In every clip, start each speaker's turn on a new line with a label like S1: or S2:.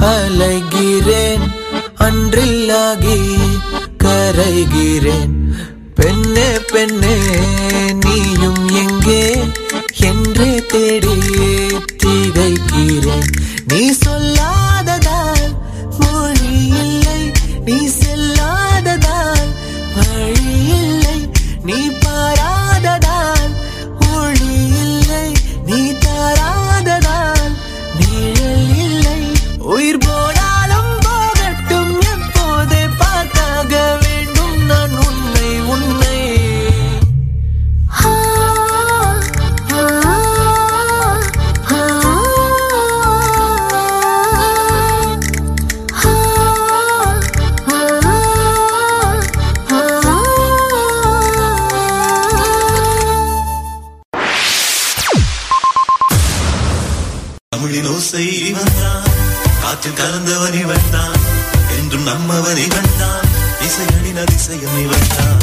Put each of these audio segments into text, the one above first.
S1: அலைகிறேன் அன்றில்லாகி கரைகிறேன் பெண்ணே பெண்ணே நீயும் எங்கே என்றே தேடி திகைக்கிறேன் நீ சொல்லாததால் மொழி இல்லை நீ செல்லாததால் வழி இல்லை நீ பாராததால் ஒளி இல்லை நீ தாராததால் நிழல் இல்லை உயிர் போனாலும் போகட்டும் எப்போதே பார்த்தாக வேண்டும் நான் உன்னை உன்னை
S2: தமிழின் ஓசை இவன் தான் காற்றில் கலந்தவன் இவன் தான் என்றும் நம்மவன் இவன் தான் இசையனின் அதிசயம் இவன் தான்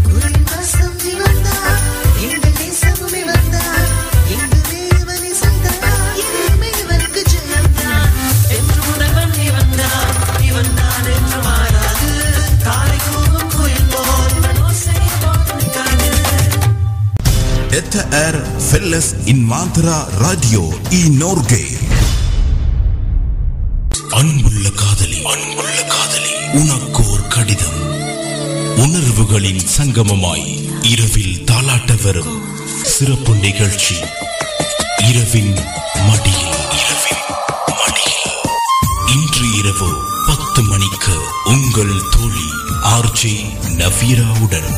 S3: Detta är Felles Invantera Radio i Norge. அன்புள்ள காதலி அன்புள்ள காதலி உனக்கு ஒரு கடிதம் உணர்வுகளின் சங்கமமாய் இரவில் தாலாட்ட வரும் சிறப்பு நிகழ்ச்சி இரவின் மடியில் இரவின் மடியில் இன்று இரவு பத்து மணிக்கு உங்கள் தோழி ஆர்ஜே நவீராவுடன்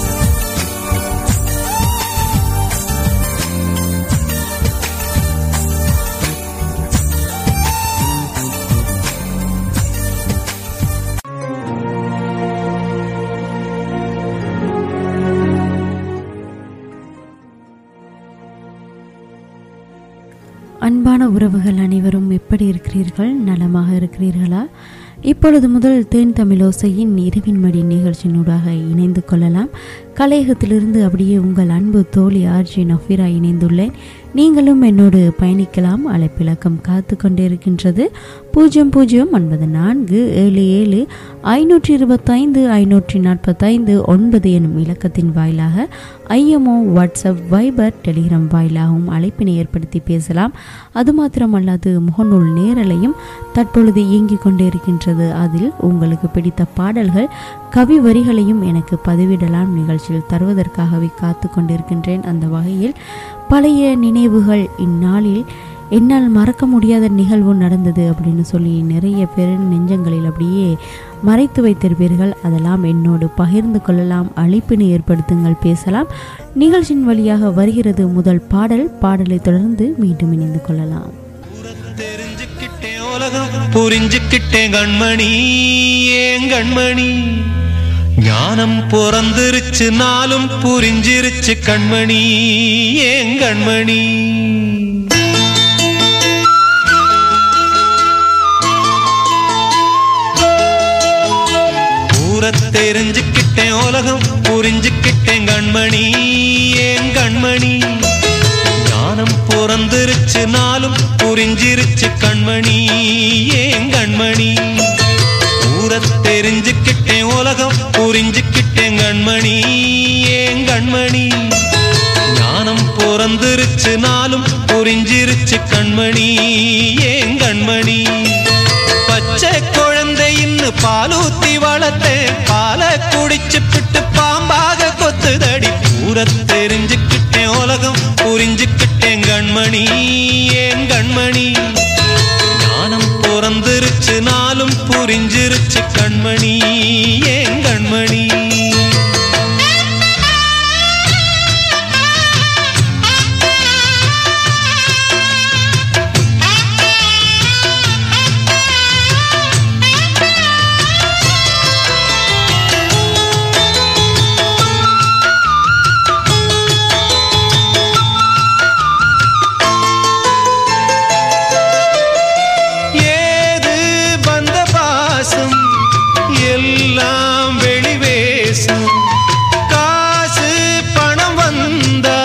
S4: அன்பான உறவுகள் அனைவரும் எப்படி இருக்கிறீர்கள் நலமாக இருக்கிறீர்களா இப்பொழுது முதல் தேன் தமிழோசையின் இரவின் மடி நிகழ்ச்சியினூடாக இணைந்து கொள்ளலாம் கலையகத்திலிருந்து அப்படியே உங்கள் அன்பு தோழி ஆர்ஜி நஃபீரா இணைந்துள்ளேன் நீங்களும் என்னோடு பயணிக்கலாம் அழைப்பிலக்கம் காத்து கொண்டிருக்கின்றது பூஜ்ஜியம் பூஜ்ஜியம் ஒன்பது நான்கு ஏழு ஏழு ஐநூற்றி இருபத்தைந்து ஐநூற்றி நாற்பத்தைந்து ஒன்பது எனும் இலக்கத்தின் வாயிலாக ஐஎம்ஓ வாட்ஸ்அப் வைபர் டெலிகிராம் வாயிலாகவும் அழைப்பினை ஏற்படுத்தி பேசலாம் அது மாத்திரமல்லாது முகநூல் நேரலையும் தற்பொழுது இயங்கிக் கொண்டிருக்கின்றது அதில் உங்களுக்கு பிடித்த பாடல்கள் கவி வரிகளையும் எனக்கு பதிவிடலாம் நிகழ்ச்சியில் தருவதற்காகவே காத்து கொண்டிருக்கின்றேன் அந்த வகையில் பழைய நினைவுகள் இந்நாளில் என்னால் மறக்க முடியாத நிகழ்வு நடந்தது அப்படின்னு சொல்லி நிறைய பேர் நெஞ்சங்களில் அப்படியே மறைத்து வைத்திருப்பீர்கள் அதெல்லாம் என்னோடு பகிர்ந்து கொள்ளலாம் அழைப்பினை ஏற்படுத்துங்கள் பேசலாம் நிகழ்ச்சியின் வழியாக வருகிறது முதல் பாடல் பாடலை தொடர்ந்து மீண்டும் இணைந்து கொள்ளலாம்
S2: தெரிஞ்சுக்கிட்டேன் உலகம் புரிஞ்சுக்கிட்டேன் கண்மணி ஏன் கண்மணி ஞானம் பிறந்திருச்சு நாளும் புரிஞ்சிருச்சு கண்மணி ஏன் கண்மணி ஊர தெரிஞ்சுக்கிட்டேன் உலகம் புரிஞ்சுக்கிட்டேன் கண்மணி ஏன் கண்மணி ஞானம் பிறந்திருச்சு நாளும் புரிஞ்சிருச்சு கண்மணி ஏன் கண்மணி ஊர தெரிஞ்சுக்கிட்டேன் உலகம் புரிஞ்சுக்கிட்டேன் கண்மணி ஏன் கண்மணி ஞானம் பிறந்திருச்சு நாளும் புரிஞ்சிருச்சு கண்மணி ஏன் கண்மணி பச்சை குழந்தை இன்னு பாலூத்தி வளர்த்தேன் பாலை குடிச்சு பிட்டு பாம்பாக கொத்துதடி ஊர தெரிஞ்சுக்கிட்டேன் உலகம் புரிஞ்சுக்கிட்டேன் கண்மணி ஏன் கண்மணி ஞானம் பிறந்திருச்சு நாளும் புரிஞ்சிருச்சு கண்மணி ஏன் கண்மணி ஏது பந்த பாசம் எல்லாம் வெளிவேசம் காசு பணம் வந்தா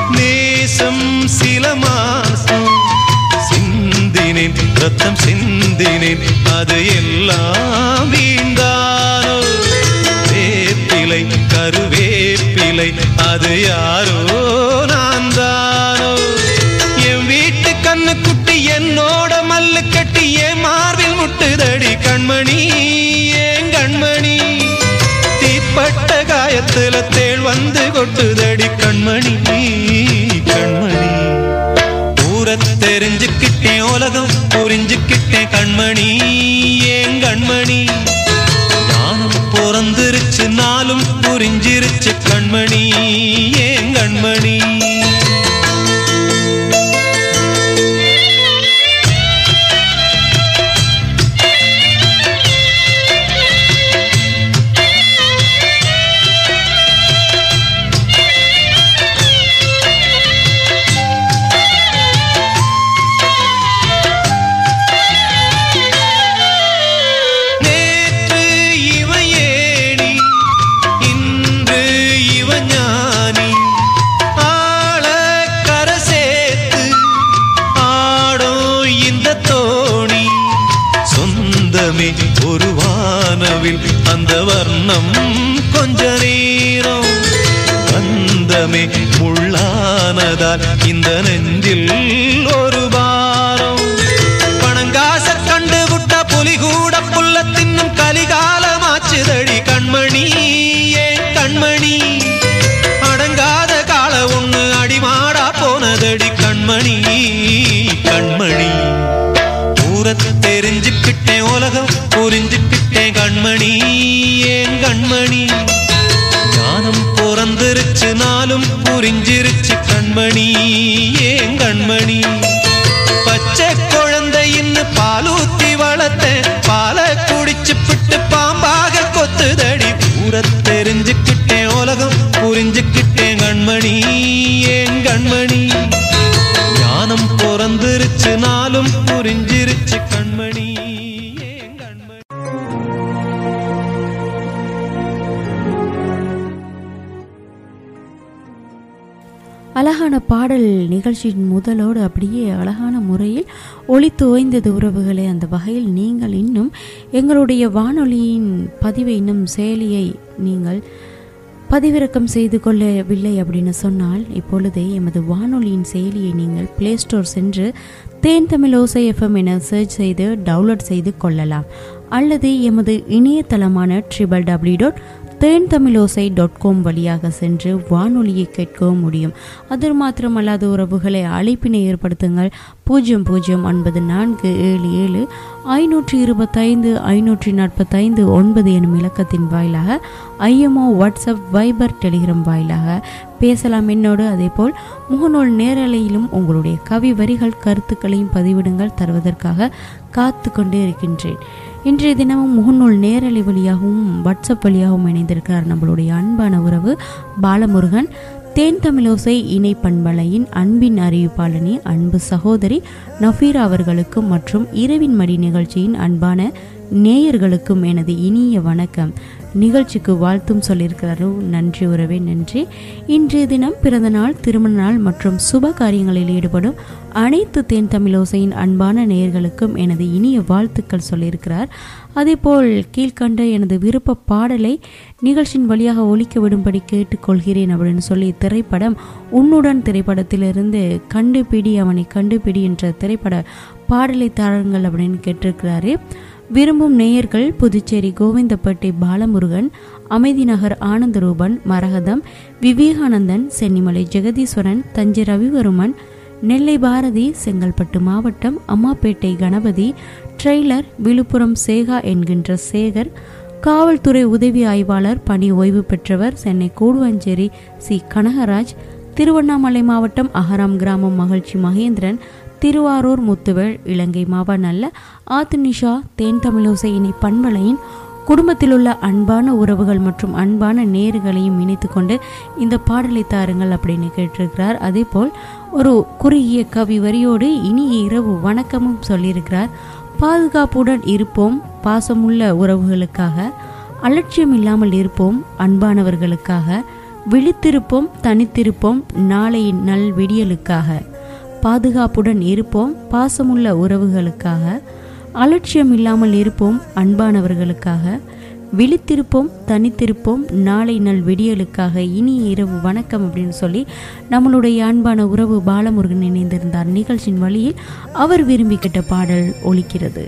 S2: நேசம் சில மாசம் சிந்தினேன் ரத்தம் சிந்த சிந்தினேன் அது எல்லாம் வீந்தானோ வேப்பிலை கருவேப்பிலை அது யாரோ நான் தானோ என் வீட்டு கண்ணு குட்டி என்னோட மல்லு கட்டி என் மார்பில் முட்டுதடி கண்மணி ஏன் கண்மணி தீப்பட்ட காயத்துல தேள் வந்து கொட்டுதடி கண்மணி கண்மணி ஊர தெரிஞ்சுக்கிட்டேன் உலகம் புரிஞ்சுக்கிட்டேன் கண்மணி ஏன் கண்மணி ஞானம் பிறந்திருச்சு நாளும் புரிஞ்சிருச்சு கண்மணி ஏன் கண்மணி நேற்று இவன் ஏணி இன்று இவன் ஞானி ஆள கரை சேர்த்து ஆடும் இந்த தோணி சொந்தமே ஒரு வானவில் அந்த வர்ணம் கொஞ்ச நேரம் பந்தமே முள்ளானதால் இந்த நெஞ்சில் ஒரு பாரம் பணங்காச கண்டு விட்ட புலி கூட புல்ல தின்னும் கலிகாலமாச்சுதடி கண்மணி ஏன் கண்மணி அடங்காத கால ஒண்ணு அடிமாடா போனதடி கண்மணி கண்மணி ஊரத் தெரிஞ்சுக்கிட்டேன் உலகம் புரிஞ்சுக்கிட்டேன் கண்மணி ஏன் கண்மணி ஞானம் பிறந்திருச்சு நாளும் புரிஞ்சிருச்சு கண்மணி ஏன் கண்மணி பச்சை குழந்தையின்னு பாலூத்தி வளர்த்தேன் பாலை குடிச்சு பிட்டு பாம்பாக கொத்துதடி ஊர தெரிஞ்சுக்கிட்டேன் உலகம் புரிஞ்சுக்கிட்டேன் கண்மணி ஏன் கண்மணி ஞானம் பிறந்திருச்சு நாளும் புரிஞ்சிருச்சு கண்மணி ஏன் கண்மணி
S4: அழகான பாடல் நிகழ்ச்சியின் முதலோடு அப்படியே அழகான முறையில் ஒளித்து ஓய்ந்தது உறவுகளே அந்த வகையில் நீங்கள் இன்னும் எங்களுடைய வானொலியின் பதிவை இன்னும் செயலியை நீங்கள் பதிவிறக்கம் செய்து கொள்ளவில்லை அப்படின்னு சொன்னால் இப்பொழுதே எமது வானொலியின் செயலியை நீங்கள் பிளே ஸ்டோர் சென்று தேன் தமிழ் ஓசை எஃப்எம் என சர்ச் செய்து டவுன்லோட் செய்து கொள்ளலாம் அல்லது எமது இணையதளமான ட்ரிபிள் டபிள்யூ dot Then Tamilosai dot com வழியாக சென்று வானொலியை கேட்கவும் முடியும் அது மாத்திரமல்லாத உறவுகளை அழைப்பினை ஏற்படுத்துங்கள் பூஜ்ஜியம் பூஜ்ஜியம் ஒன்பது நான்கு ஏழு ஏழு ஐநூற்றி இருபத்தைந்து ஐநூற்றி நாற்பத்தைந்து ஒன்பது எனும் இலக்கத்தின் வாயிலாக ஐஎம்ஓ வாட்ஸ்அப் வைபர் டெலிகிராம் வாயிலாக பேசலாம் என்னோடு அதேபோல் முகநூல் நேரலையிலும் உங்களுடைய கவி வரிகள் கருத்துக்களையும் பதிவிடுங்கள் தருவதற்காக காத்து கொண்டே இருக்கின்றேன் இன்றைய தினமும் முகநூல் நேரலை வழியாகவும் வாட்ஸ்அப் வழியாகவும் இணைந்திருக்கிறார் நம்மளுடைய அன்பான உறவு பாலமுருகன் தேன் தமிழோசை இணை பண்பலையின் அன்பின் அறிவிப்பாளனி அன்பு சகோதரி நஃபீரா அவர்களுக்கும் மற்றும் இரவின் மடி நிகழ்ச்சியின் அன்பான நேயர்களுக்கும் எனது இனிய வணக்கம் நிகழ்ச்சிக்கு வாழ்த்தும் சொல்லியிருக்கிறாரோ நன்றி உறவே நன்றி இன்றைய தினம் பிறந்த நாள் திருமண நாள் மற்றும் சுப காரியங்களில் ஈடுபடும் அனைத்து தேன் தமிழோசையின் அன்பான நேயர்களுக்கும் எனது இனிய வாழ்த்துக்கள் சொல்லியிருக்கிறார் அதேபோல் கீழ்கண்ட எனது விருப்ப பாடலை நிகழ்ச்சியின் வழியாக ஒலிக்க விடும்படி கேட்டுக்கொள்கிறேன் அப்படின்னு சொல்லி திரைப்படம் உன்னுடன் திரைப்படத்திலிருந்து கண்டுபிடி அவனை கண்டுபிடி என்ற திரைப்பட பாடலை தாருங்கள் அப்படின்னு கேட்டிருக்கிறாரு விரும்பும் நேயர்கள் புதுச்சேரி கோவிந்தப்பேட்டை பாலமுருகன் அமைதி நகர் ஆனந்தரூபன் மரகதம் விவேகானந்தன் சென்னிமலை ஜெகதீஸ்வரன் தஞ்சை ரவிவர்மன் நெல்லை பாரதி செங்கல்பட்டு மாவட்டம் அம்மாப்பேட்டை கணபதி ட்ரெய்லர் விழுப்புரம் சேகா என்கின்ற சேகர் காவல்துறை உதவி ஆய்வாளர் பணி ஓய்வு பெற்றவர் சென்னை கூடுவாஞ்சேரி சி கனகராஜ் திருவண்ணாமலை மாவட்டம் அகராம் கிராமம் மகிழ்ச்சி மகேந்திரன் திருவாரூர் முத்துவேல் இலங்கை மாவனல்ல ஆத்துனிஷா தேன் தமிழோசை இணை பண்பலையின் குடும்பத்தில் உள்ள அன்பான உறவுகள் மற்றும் அன்பான நேர்களையும் இணைத்து கொண்டு இந்த பாடலை தாருங்கள் அப்படின்னு கேட்டிருக்கிறார் அதே போல் ஒரு குறுகிய கவி வரியோடு இனிய இரவு வணக்கமும் சொல்லியிருக்கிறார் பாதுகாப்புடன் இருப்போம் பாசமுள்ள உறவுகளுக்காக அலட்சியம் இல்லாமல் இருப்போம் அன்பானவர்களுக்காக விழித்திருப்போம் தனித்திருப்போம் நாளையின் நல் விடியலுக்காக பாதுகாப்புடன் இருப்போம் பாசமுள்ள உறவுகளுக்காக அலட்சியம் இல்லாமல் இருப்போம் அன்பானவர்களுக்காக விழித்திருப்போம் தனித்திருப்போம் நாளை நல் விடியலுக்காக இனிய இரவு வணக்கம் அப்படின்னு சொல்லி நம்மளுடைய அன்பான உறவு பாலமுருகன் இணைந்திருந்தார் நிகழ்ச்சியின் வழியில் அவர் விரும்பி கேட்ட பாடல் ஒலிக்கிறது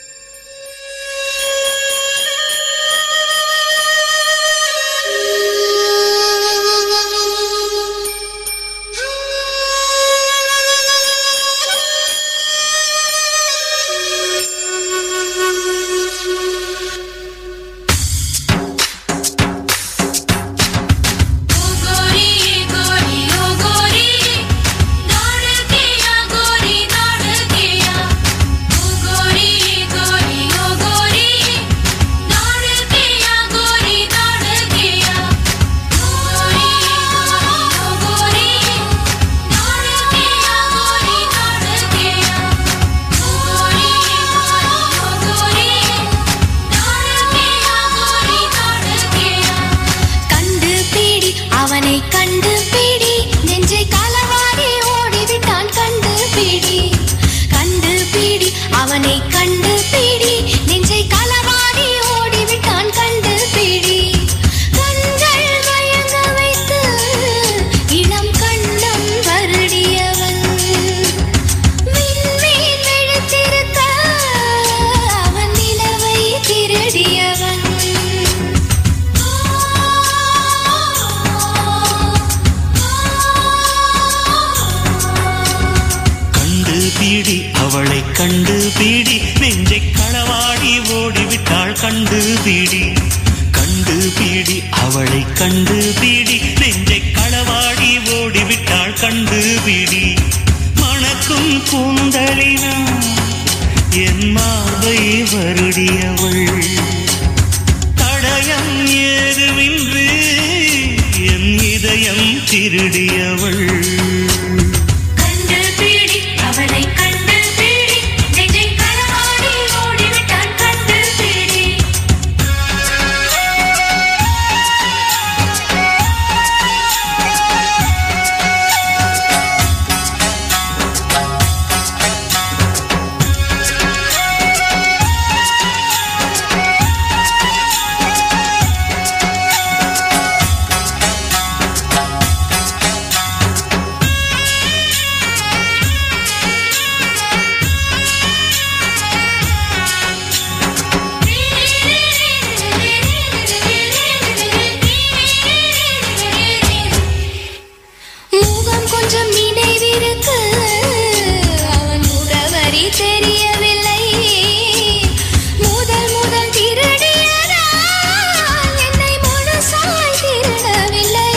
S5: ओ गोरी गोरी ओ गोरी दौड़ के आ गोरी दौड़ के आ ओ गोरी गोरी ओ गोरी दौड़ के आ गोरी दौड़ के आ गोरी ओ गोरी दौड़ के आ गोरी दौड़ के आ गोरी ओ गोरी दौड़ के आ गोरी दौड़ के आ கண்டு பீடி அவனை கண்டு பீடி நெஞ்சை களவாடி ஓடிவிட்டான் கண்டு பீடி கண்டு பீடி அவனை கண்டு பீடி நெஞ்சை களவாடி ஓடிவிட்டான் கண்டு பீடி கண்கள் மயங்க வைத்து இளம் கண்ணம் வருடியவன் விண்மீன் விழித்திருக்க அவன் நிலவை திருடியவன்
S2: கண்டு பீடி அவளை கண்டு பீடி நெஞ்சை களவாடி ஓடிவிட்டாள் கண்டு பீடி கண்டு பீடி அவளை கண்டு பீடி நெஞ்சை களவாடி ஓடிவிட்டாள் கண்டு பீடி மணக்கும் கூந்தலினா என் மார்பை வருடியவள் தடயம் ஏதுமின்றி என் இதயம் திருடியவள்
S5: கண்டு பீடி அவனை கண்டு பீடி நெஞ்சை களவாடி ஓடிவிட்டான் கண்டு பீடி முகம் கொஞ்சம் நினைவிருக்கு அவன் முகவரி தெரியவில்லை முதல் முதல் திருடியதால் என்னை முழுசாய் திருடவில்லை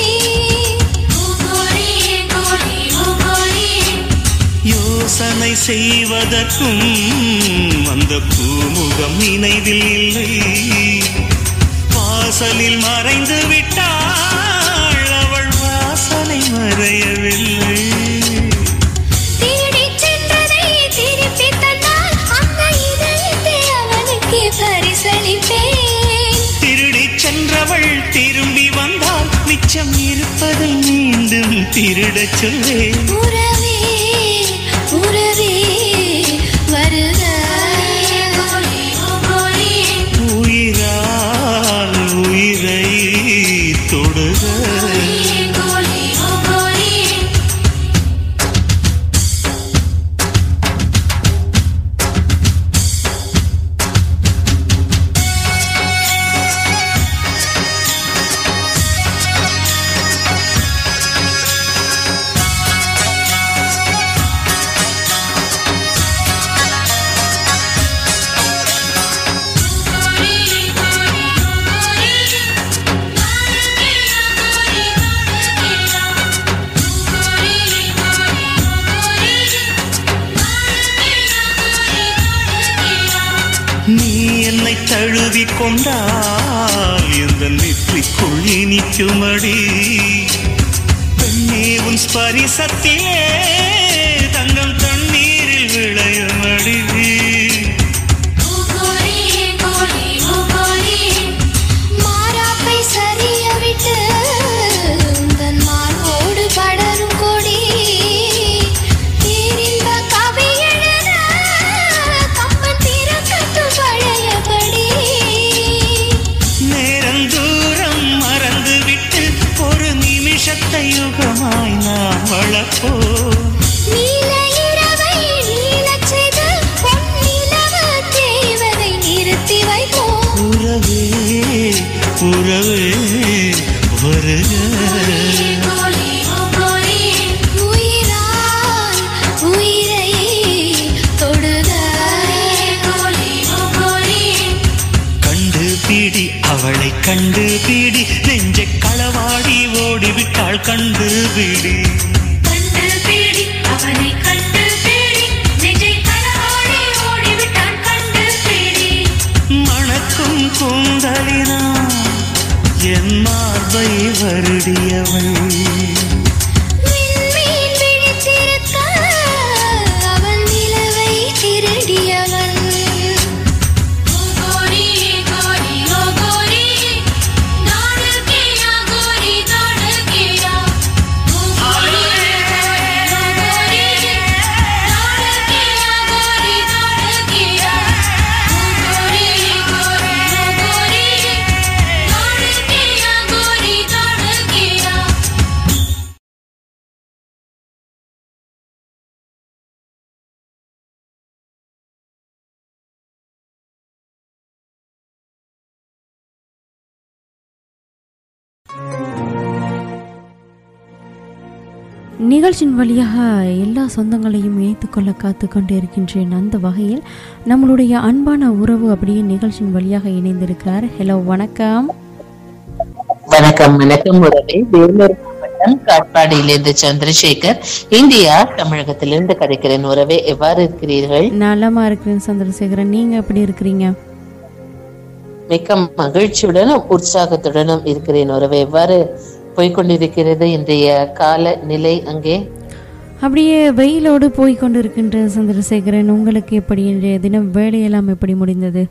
S2: யோசனை செய்வதற்கும் அந்த பூமுகம் நினைவில் இல்லை வாசலில் மறைந்து விட்டாள் அவள் வாசனை மறையவில்லை
S5: திருடிச் சென்றதை திருப்பித் தந்தால் அந்த இதயத்தை அவனுக்கு பரிசளிப்பேன்
S2: திருடிச் சென்றவள் திரும்பி வந்தால் மிச்சம் இருப்பதை மீண்டும் திருடச் சொல்வேன்
S5: உறவே உறவே வருக
S2: உயிரால் உயிரை தொடுக நீ என்னை தழுவி கொண்டால் எந்த நெற்றிக்குள் இனிக்குமடி பெண்ணே உன் ஸ்பரிசத்திலே தங்கம் தண்ணீரில் விளையுமடி
S5: மாறாப்பை சரிய விட்டு உந்தன் மார்போடு படரும் கொடி பேரின்ப கவி எழுத கம்பன்
S2: உறவே வருக
S5: உயிரால் உயிரை தொடுக
S2: கண்டு பீடி அவளை கண்டு பீடி நெஞ்சை களவாடி ஓடிவிட்டாள் கண்டு பீடி
S5: கண்டு பீடி அவனை கண்டு பீடி நெஞ்சை களவாடி ஓடிவிட்டான் கண்டு பீடி
S2: மணக்கும் கூந்தலினா என் மார்பை வருடியவள்
S5: விண்மீன் விழித்திருக்க அவன் நிலவை திருடியவன் கோரி கோரி ஓ கோரி நாடு கியா கோரி நாடு கியா கோரி ஓ கோரி நாடு கியா கோரி நாடு கியா கோரி கோரி ஓ கோரி நாடு கியா கோரி நாடு கியா
S4: நிகழ்ச்சியின் வழியாக எல்லா சொந்தங்களையும் இணைத்துக்கொள்ள காத்து கொண்டு இருக்கின்றேன் அந்த வகையில் நம்மளுடைய அன்பான உறவு அப்படியே நிகழ்ச்சியின் வழியாக இணைந்திருக்கிறார் ஹலோ வணக்கம்
S6: வணக்கம் வணக்கம் உறவே வேலூர் மாவட்டம் காட்பாடியிலிருந்து சந்திரசேகர் இந்தியா தமிழகத்திலிருந்து கதைக்கிறேன் உறவே எவ்வாறு இருக்கிறீர்கள்
S4: நலமா இருக்கிறேன் சந்திரசேகரன் நீங்க எப்படி இருக்கிறீங்க
S6: மிக்க மகிழ்ச்சியுடனும் உற்சாகத்துடனும் இருக்கிறேன் உறவே எவ்வாறு போய்கொண்டிருக்கிறது இன்றைய கால நிலை அங்கே
S4: அப்படியே வெயிலோடு போய் கொண்டிருக்கின்ற சந்திரசேகரன் உங்களுக்கு எப்படி இன்றைய தினம் வேலையெல்லாம் எப்படி முடிந்தது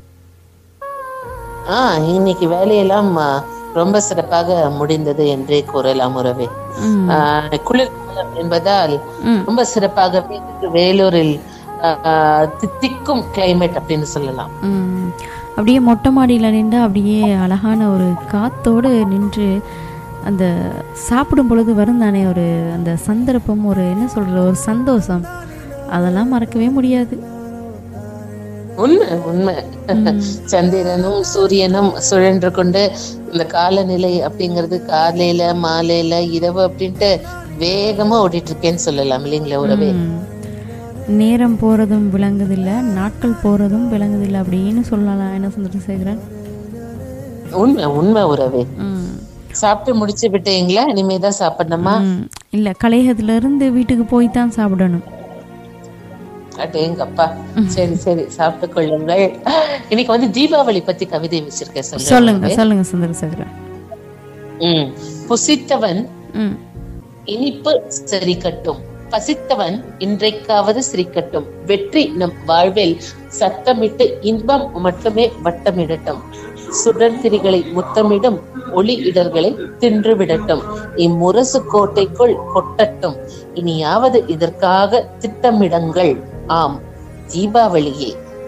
S6: ஆஹ் இன்னைக்கு வேலையெல்லாம் ஆ, ரொம்ப சிறப்பாக முடிந்தது என்றே கூறலாம் உறவே
S4: ம்,
S6: ஆஹ் குளிர்காலம் என்பதால்
S4: ம்.
S6: ரொம்ப சிறப்பாகவே இருக்கு வேலூரில் ஆஹ், தித்திக்கும் கிளைமேட் அப்படின்னு சொல்லலாம்
S4: ம். அப்படியே மொட்டை மாடியில் நின்று அப்படியே அழகான ஒரு காத்தோடு நின்று அந்த சாப்பிடும் பொழுது வரும் தானே ஒரு அந்த சந்தர்ப்பம் ஒரு என்ன சொல்ற ஒரு சந்தோஷம் அதெல்லாம் மறக்கவே முடியாது
S6: உண்மை உண்மை சந்திரனும் சூரியனும் சுழன்று கொண்டு இந்த காலநிலை அப்படிங்கிறது காலையில மாலையில இரவு அப்படின்ட்டு வேகமா ஓடிட்டு இருக்கேன்னு சொல்லலாம் இல்லைங்களா உறவே
S4: ம். நேரம் போறதும் விளங்குதில்லை நாட்கள் போறதும் விளங்குதில்லை அப்படின்னு சொல்லலாம் என்ன சந்திரசேகரன்
S6: உண்மை உண்மை உறவே
S4: ம்
S6: சாப்பிட்டு முடிச்சு விட்டீங்களா இனிமேதான் சாப்பிடணுமா
S4: ம். இல்ல கலையகத்துல இருந்து வீட்டுக்கு போய் தான் சாப்பிடணும்
S6: அடேங்கப்பா சரி சரி சாப்பிட்டு கொள்ளுங்கள் இன்னைக்கு வந்து தீபாவளி பத்தி கவிதை வச்சிருக்கேன் சொல்றேன்
S4: சொல்லுங்க சொல்லுங்க சந்திரசேகரன்
S6: ம் புசித்தவன்
S4: ம்
S6: இனிப்பு சரிக்கட்டும் பசித்தவன் இன்றைக்காவது சிரிக்கட்டும் வெற்றி நம் வாழ்வில் சத்தமிட்டு இன்பம் மட்டுமே வட்டமிடட்டும் சுடர்திரிகளை முத்தமிடும் ஒளி இடர்களை தின்று விடட்டும் இம்முரசு கோட்டைக்குள் கொட்டட்டும் இனியாவது இதற்காக திட்டமிடங்கள் ஆம் தீபாவளியே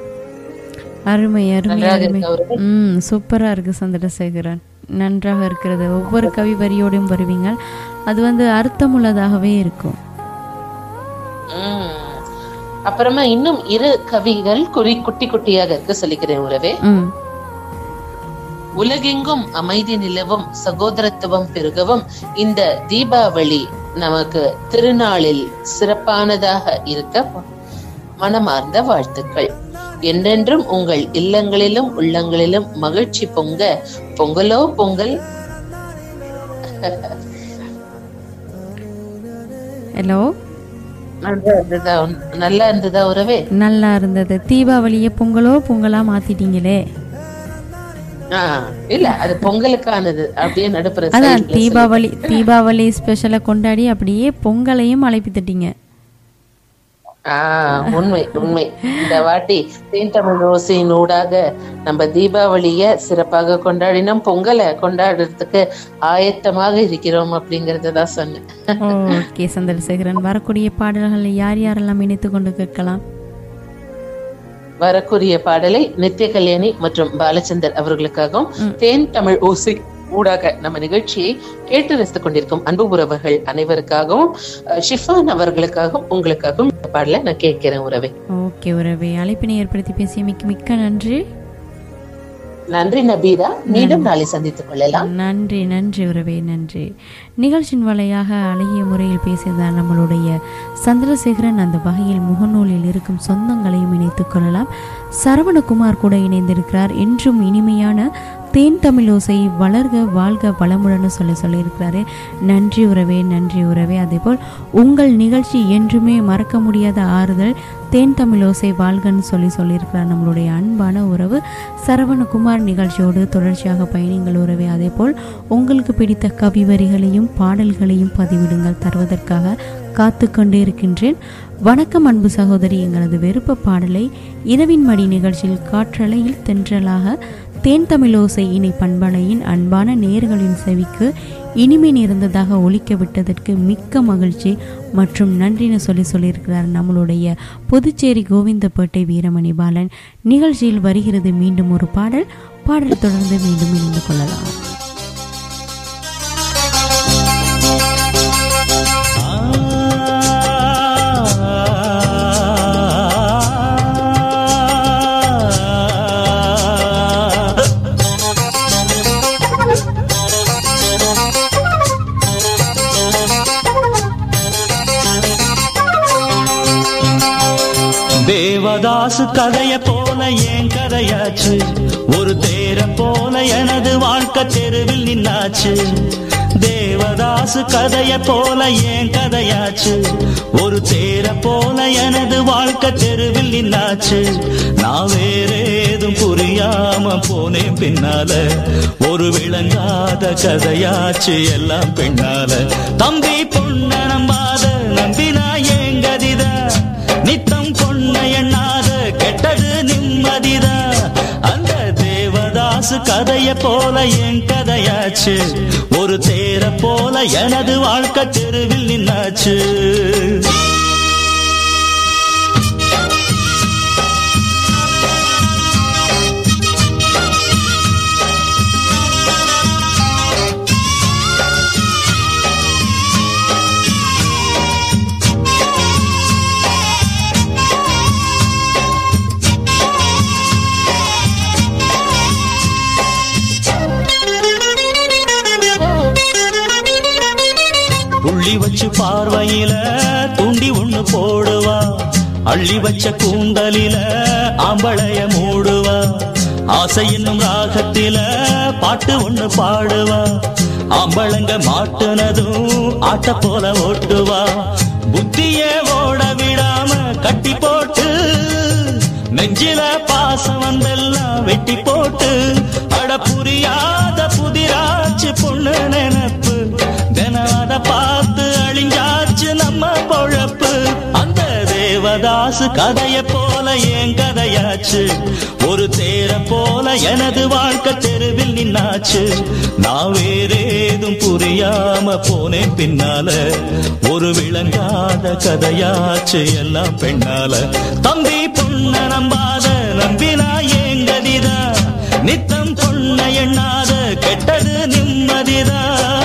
S4: அருமை அருமை
S6: நன்றாக
S4: அருமை
S6: இருக்கா உறவே?
S4: ம் சூப்பரா இருக்கு சந்திரசேகரன் நன்றாக இருக்கிறது ஒவ்வொரு கவி வரியோடும் வருவீங்க அது வந்து அர்த்தமுள்ளதாகவே இருக்கும்
S6: உம் அப்புறமா இன்னும் இரு கவிகள் குறி குட்டி குட்டியாக இருக்க சொல்லிக்கிறேன் உறவே
S4: ம்
S6: உலகெங்கும் அமைதி நிலவும் சகோதரத்துவம் பெருகவும் இந்த தீபாவளி நமக்கு திருநாளில் சிறப்பானதாக இருக்க மனமார்ந்த வாழ்த்துக்கள் என்றென்றும் உங்கள் இல்லங்களிலும் உள்ளங்களிலும் மகிழ்ச்சி பொங்க பொங்கலோ பொங்கல்
S4: ஹலோ
S6: நல்லா இருந்ததா நல்லா இருந்ததா உறவே
S4: நல்லா இருந்தது தீபாவளியை பொங்கலோ பொங்கலா மாத்திட்டீங்களே
S6: ஆஹ் இல்ல அது பொங்கலுக்கானது அப்படியே நடுப்புற
S4: அதான்
S6: side ல சொல்லி-
S4: தீபாவளி தீபாவளி ஸ்பெஷலை கொண்டாடி அப்படியே பொங்கலையும் அழைப்பித்துட்டீங்க
S6: ஆஹ் உண்மை உண்மை இந்த வாட்டி தேன் தமிழ் ரோசின் ஊடாக நம்ம தீபாவளிய சிறப்பாக கொண்டாடினோம் பொங்கலை கொண்டாடுறதுக்கு ஆயத்தமாக இருக்கிறோம் அப்படிங்கறத தான் சொன்னேன்
S4: ஓகே சந்திரசேகரன் வரக்கூடிய பாடல்களை யார் யாரெல்லாம் இணைத்து கொண்டு கேட்கலாம்
S6: வரக்கூடிய பாடலை நித்ய கல்யாணி மற்றும் பாலச்சந்தர் அவர்களுக்காகவும் தேன் தமிழ் ஓசை ஊடாக நம்ம நிகழ்ச்சியை கேட்டு ரசித்துக் கொண்டிருக்கும் அன்பு உறவுகள் அனைவருக்காகவும் அஹ், ஷிஃபான் அவர்களுக்காகவும் உங்களுக்காகவும் இந்த பாடலை நான் கேட்கிறேன் உறவே
S4: ஓகே உறவே அழைப்பினை ஏற்படுத்தி பேசிய மிக்க மிக்க நன்றி
S6: நன்றி நபீரா மீண்டும் நாளை சந்தித்துக் கொள்ளலாம்
S4: நன்றி நன்றி உறவே நன்றி நிகழ்ச்சியின் வழியாக அழகிய முறையில் பேசியதார் நம்மளுடைய சந்திரசேகரன் அந்த வகையில் முகநூலில் இருக்கும் சொந்தங்களையும் இணைத்துக் கொள்ளலாம் சரவணகுமார் கூட இணைந்திருக்கிறார் என்றும் இனிமையான தேன் தமிழோசை வளர்க வாழ்க வளமுடன்னு சொல்லி சொல்லியிருக்கிறாரு நன்றி உறவே நன்றி உறவே அதேபோல் உங்கள் நிகழ்ச்சி என்றுமே மறக்க முடியாத ஆறுதல் தேன் தமிழோசை வாழ்கன்னு சொல்லி சொல்லியிருக்கிறார் நம்மளுடைய அன்பான உறவு சரவணகுமார் நிகழ்ச்சியோடு தொடர்ச்சியாக பயணிங்கள் உறவே அதேபோல் உங்களுக்கு பிடித்த கவி வரிகளையும் பாடல்களையும் பதிவிடுங்கள் தருவதற்காக காத்து கொண்டே இருக்கின்றேன் வணக்கம் அன்பு சகோதரி எங்களது விருப்ப பாடலை இரவின் மடி நிகழ்ச்சியில் காற்றலையில் தென்றலாக தேன் தமிழோசை இணை பண்பலையின் அன்பான நேர்களின் செவிக்கு இனிமை நிறைந்ததாக ஒலிக்க விட்டதற்கு மிக்க மகிழ்ச்சி மற்றும் நன்றின்னு சொல்லி சொல்லியிருக்கிறார் நம்மளுடைய புதுச்சேரி கோவிந்தப்பேட்டை வீரமணி பாலன் நிகழ்ச்சியில் வருகிறது மீண்டும் ஒரு பாடல் பாடல் தொடர்ந்து மீண்டும் இணைந்து கொள்ளலாம்
S7: தேவதாசு கதைய போல ஏன் கதையாச்சு ஒரு தேர போல எனது வாழ்க்கை தெருவில் நின்னாச்சு தேவதாசு கதைய போல ஏன் கதையாச்சு ஒரு தேர போல எனது வாழ்க்கை தெருவில் நின்னாச்சு நான் வேற ஏதும் புரியாம போனேன் பின்னால ஒரு விளங்காத கதையாச்சு எல்லாம் பின்னால தம்பி பொண்ண நம்பாத நம்பினா ஏன் கதிதா நித்தம் பொண்ண எண்ணாத கெட்டது நிம்மதிதா அந்த தேவதாசு கதைய போல என் கதையாச்சு ஒரு தேர போல எனது வாழ்க்கை தெருவில் நின்னாச்சு புள்ளி வச்சு பார்வையில தூண்டி ஒண்ணு போடுவா அள்ளி வச்ச கூந்தலில ஆம்பளைய மூடுவா ஆசை என்னும் ராகத்தில பாட்டு ஒண்ணு பாடுவா ஆம்பளங்க மாட்டுனதும் ஆட்ட போல ஓட்டுவா புத்திய ஓட விடாம கட்டி போட்டு நெஞ்சில பாசம் வந்தெல்லாம் வெட்டி போட்டு அட புரியாத புதிராச்சு பொண்ணு நினப்பு தினம் அத பார்த்து அழிஞ்சாச்சு நம்ம பொழப்பு அந்த தேவதாசு கதைய போல என் கதையாச்சு ஒரு தேர போல எனது வாழ்க்கை தெருவில் நின்னாச்சு நான் வேறேதும் புரியாம போனேன் பின்னால ஒரு விளங்காத கதையாச்சு எல்லாம் பெண்ணால தம்பி பொண்ண நம்பாத நம்பினா ஏன் கதிதா நித்தம் பொண்ண எண்ணாத கெட்டது நிம்மதிதா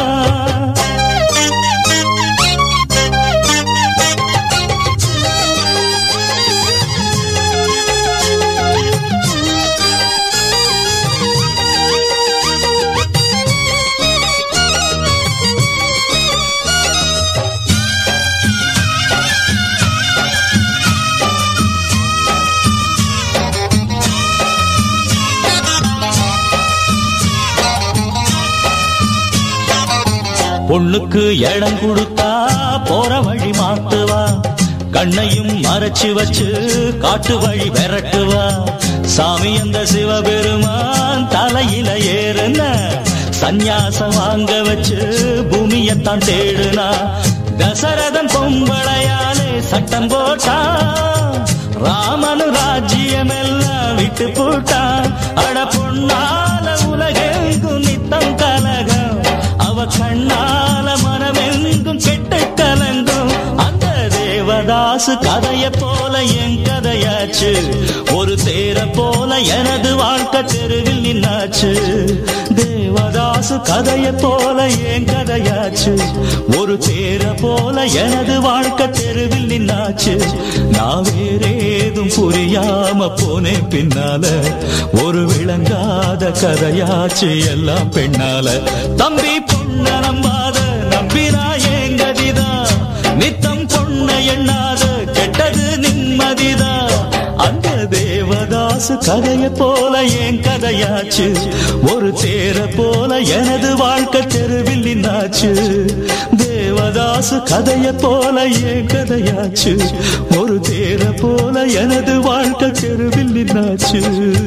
S7: பொண்ணுக்கு இடம் கொடுத்தா போற வழி மாத்துவா கண்ணையும் மறைச்சு வச்சு காட்டு வழி விரட்டுவா சாமி அந்த சிவபெருமான் தலையில ஏறுன சந்நியாசம் வாங்க வச்சு பூமியத்தான் தேடுனா தசரதன் பொம்பளையாலே சட்டம் போட்டா ராமனு ராஜ்யம் எல்லாம் விட்டு போட்டான் அட பொண்ணால உலகெங்கும் நித்தம் கலகம் அவ கண்ணால மனமெங்கும் கெட்டு கலங்கும் அந்த தேவதாசு கதைய போல என் கதையாச்சு ஒரு தேர போல எனது வாழ்க்கை தெருவில் நின்னாச்சு தேவதாசு தேவதாசு கதைய போல என் கதையாச்சு ஒரு தேர போல எனது வாழ்க்கை தெருவில் நின்னாச்சு நான் வேறேதும் புரியாம போனேன் பின்னால ஒரு விளங்காத கதையாச்சு எல்லாம் பெண்ணால தம்பி பொண்ண நம்பாத நம்பினா என் கதிதான் நித்தம் பொண்ண எண்ணாத கெட்டது நிம்மதிதான் அந்த தேவதாசு கதைய போல என் கதையாச்சு ஒரு தேர போல எனது வாழ்க்கை தெருவில் நின்னாச்சு தேவதாசு கதைய போல என் கதையாச்சு ஒரு தேர போல எனது வாழ்க்கை தெருவில் நின்னாச்சு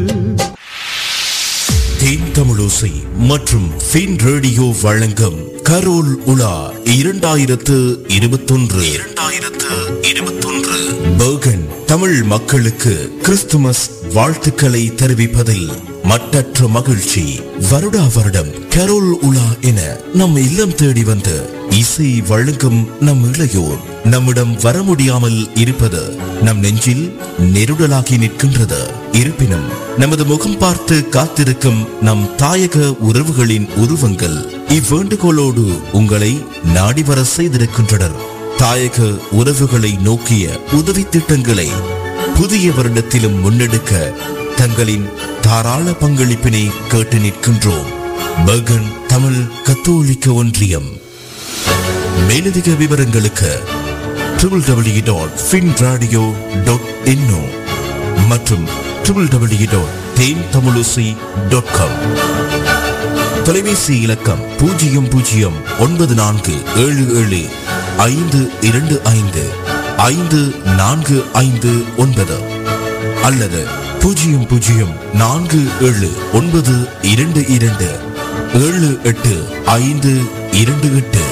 S3: தேன் தமிழோசை மற்றும் ஃபின் ரேடியோ வழங்கும் கரோல் உலா இரண்டாயிரத்து இருபத்தொன்று இரண்டாயிரத்து இருபத்தொன்று பர்கன் தமிழ் மக்களுக்கு கிறிஸ்துமஸ் வாழ்த்துக்களை தெரிவிப்பதில் மட்டற்ற மகிழ்ச்சி வருடா வருடம் கரோல் உலா என நம் இல்லம் தேடி வந்து இசை வழங்கும் நம் இளையோர் நம்மிடம் வர முடியாமல் இருப்பது நம் நெஞ்சில் நெருடலாகி நிற்கின்றது இருப்பினும் நமது முகம் பார்த்து காத்திருக்கும் நம் தாயக உறவுகளின் உருவங்கள் இவ்வேண்டுகோளோடு உங்களை நாடி வர செய்திருக்கின்றனர் தாயக உறவுகளை நோக்கிய உதவி திட்டங்களை புதிய வருடத்திலும் முன்னெடுக்க தங்களின் தாராள பங்களிப்பினை கேட்டு நிற்கின்றோம் பர்கன் தமிழ் கத்தோலிக்க ஒன்றியம் மேலதிக விவரங்களுக்கு ட்ரிபிள் டபிள்யூ dot fin radio dot info மற்றும் ட்ரிபிள் டபிள்யூ dot Then Tamilosai dot com தொலைபேசி இலக்கம் பூஜ்ஜியம் பூஜ்ஜியம் ஒன்பது நான்கு ஏழு ஏழு ஐந்து இரண்டு ஐந்து ஐந்து நான்கு ஐந்து ஒன்பது அல்லது பூஜ்ஜியம் பூஜ்ஜியம் நான்கு ஏழு ஒன்பது இரண்டு இரண்டு ஏழு எட்டு ஐந்து இரண்டு எட்டு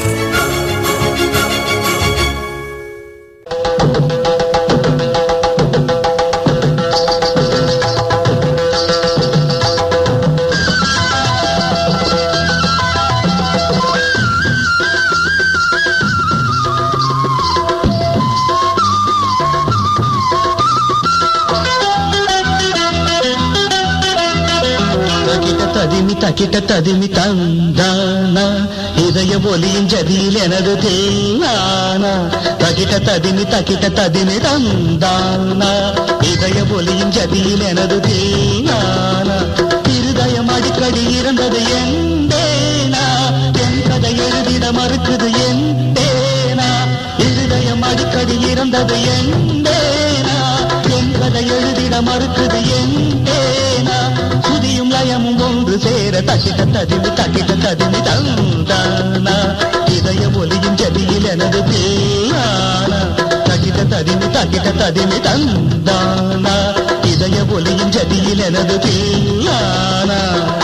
S8: தகிட ததிமி தகிட ததிமி தந்தானா இதய ஒலியும் ஜதியில் எனது தேனானா தகிட ததிமி தகிட ததிமி தந்தானா இதய ஒலியும் ஜதியில் எனது தேனானா இருதயம் அடிக்கடி இறந்தது எந்தேனா என் கதை எழுதிட மறுக்குது எந்தேனா இருதயம் அடிக்கடி இறந்தது எந்தேனா என் கதை எழுதிட மறுக்குது எந்தேனா சுதியும் லயமும் ஒன்று சேர தகிட்ட ததிமி தகிட்ட ததிமி தந்தானா இதய ஒலியும் ஜதியில் எனது பேரானா தகிட்ட ததிமி தகிட்ட ததிமி தந்தானா இதய ஒலியும் ஜதியில் எனது பேரானா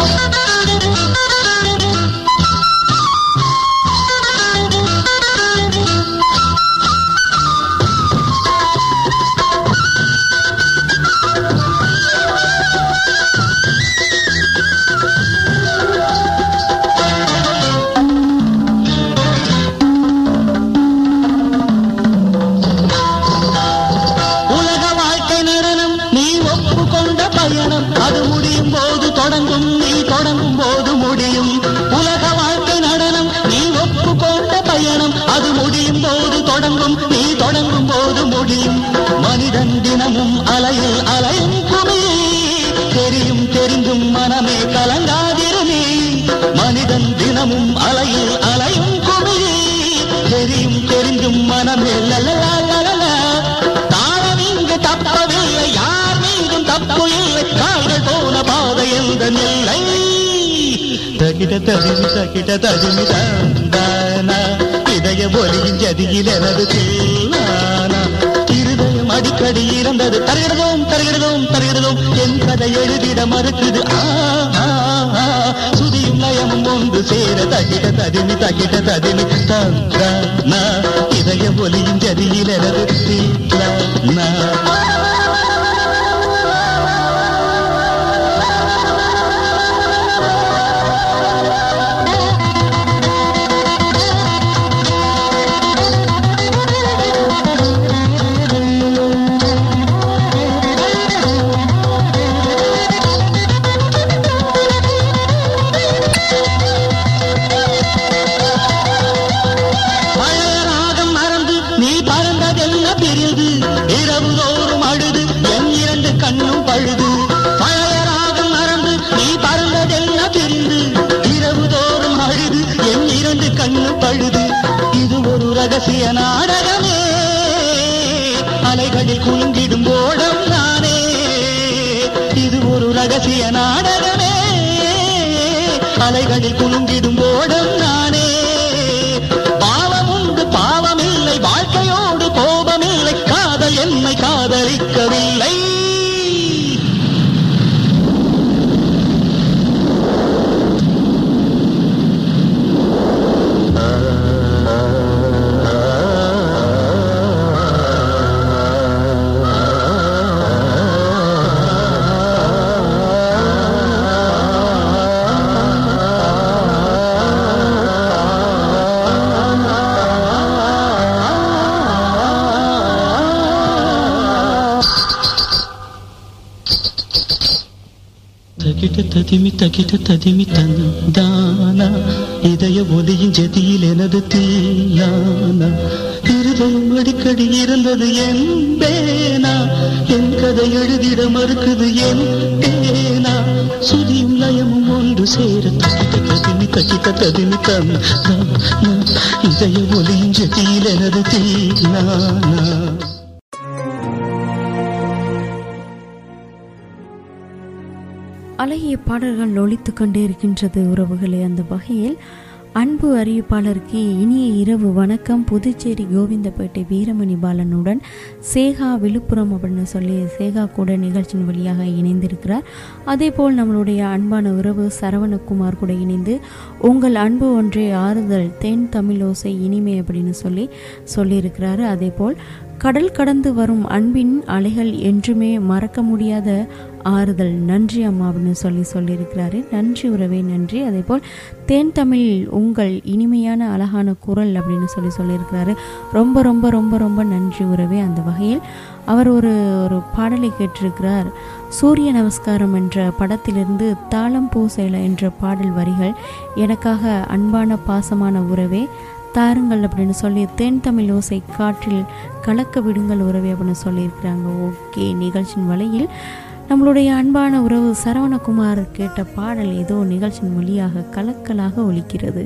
S8: உலக வாழ்க்கை நடனம் நீ ஒப்புக்கொண்ட பயணம் அது முடியும் போது தொடங்கும் நீ தொடங்கும் போது முடியும் உலக வாழ்க்கை நடனம் நீ ஒப்புக்கொண்ட பயணம் அது முடியும் போது தொடங்கும் நீ தொடங்கும் போது முடியும் மனிதன் தினமும் அலையில் அலையும் குமி தெரியும் தெரிந்தும் மனமே கலங்காதிருமே மனிதன் தினமும் அலையில் அலையும் குமி தெரியும் தெரிந்தும் மனமே லலலலலலா. தாளம் இங்கு தப்பவில்லை யார் மீதும் தப்பு இல்லை கால்கள் போன பாதை எந்த நிலை தகிட தகிமி தகிட தகிமி தந்தானா இதய ஒலியின் ஜதியில் எனது தேனானா இருதயம் அடிக்கடி இறந்தது தருகிறதும் தருகிறதும் தருகிறதும் என் கதை எழுதிட மறுக்குது ஆ ஆ, ஆ. சுதியும் லயமும் ஒன்று சேர தகிட ததிமி தகிட ததிமி தந்தானா இதய ஒலியின் ஜதியில் எனது தேனானா ரகசிய நாடகமே அலைகளில் குலுங்கிடும் ஓடம் நானே இது ஒரு ரகசிய நாடகமே அலைகளில் குலுங்கிடும் ஓடம் நானே பாவம் உண்டு பாவமில்லை வாழ்க்கையோடு கோபமில்லை காதல் என்னை காதலிக்கவில்லை தகிட ததிமி தகிட ததிமி தந்தானா இதய ஒலியின் ஜதியில் எனது தீயானா இருதயம் அடிக்கடி இருந்தது என் பேனா என் கதை எழுதிட மறுக்குது என் பேனா சுதியும் லயமும் ஒன்று சேர தகிட ததிமி தகிட ததிமி தந்தானா இதய ஒலியின் ஜதியில் எனது தீயானா
S4: அழகிய பாடல்கள் ஒலித்து கொண்டே இருக்கின்றது உறவுகளே அந்த வகையில் அன்பு அறிவிப்பாளருக்கு இனிய இரவு வணக்கம் புதுச்சேரி கோவிந்தப்பேட்டை வீரமணி பாலனுடன் சேகா விழுப்புரம் அப்படின்னு சொல்லி சேகா கூட நிகழ்ச்சியின் வழியாக இணைந்திருக்கிறார் அதேபோல் நம்மளுடைய அன்பான உறவு சரவணகுமார் கூட இணைந்து உங்கள் அன்பு ஒன்றே ஆறுதல் தென் தமிழோசை இனிமை அப்படின்னு சொல்லி சொல்லியிருக்கிறாரு அதேபோல் கடல் கடந்து வரும் அன்பின் அலைகள் என்றுமே மறக்க முடியாத ஆறுதல் நன்றி அம்மா அப்படின்னு சொல்லி சொல்லியிருக்கிறாரு நன்றி உறவே நன்றி அதேபோல் தேன் தமிழ் உங்கள் இனிமையான அழகான குரல் அப்படின்னு சொல்லி சொல்லியிருக்கிறாரு ரொம்ப ரொம்ப ரொம்ப ரொம்ப நன்றி உறவே அந்த வகையில் அவர் ஒரு ஒரு பாடலை கேட்டிருக்கிறார் சூரிய நமஸ்காரம் என்ற படத்திலிருந்து தாளம் பூசைல என்ற பாடல் வரிகள் எனக்காக அன்பான பாசமான உறவே தாருங்கள் அப்படின்னு சொல்லி தென் தமிழ் ஓசை காற்றில் கலக்க விடுங்கள் உறவே அப்படின்னு சொல்லியிருக்கிறாங்க ஓகே நிகழ்ச்சியின் வழியில் நம்மளுடைய அன்பான உறவு சரவணகுமார் கேட்ட பாடல் ஏதோ நிகழ்ச்சியின் வழியாக கலக்கலாக ஒலிக்கிறது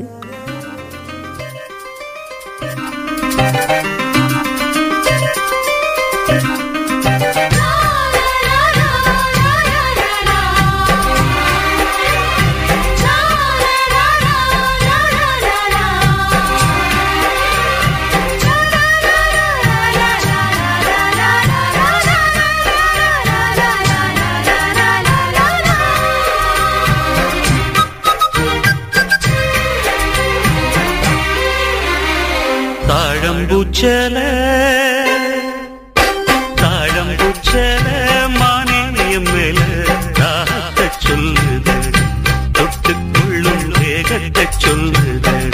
S7: தாழம்பூச்சல தாழம்பூச்சல மானியம் மேல தாத்த சொல்லுதடி தொட்டுக்கொள்ளும் வேகத்தை சொல்லுதடி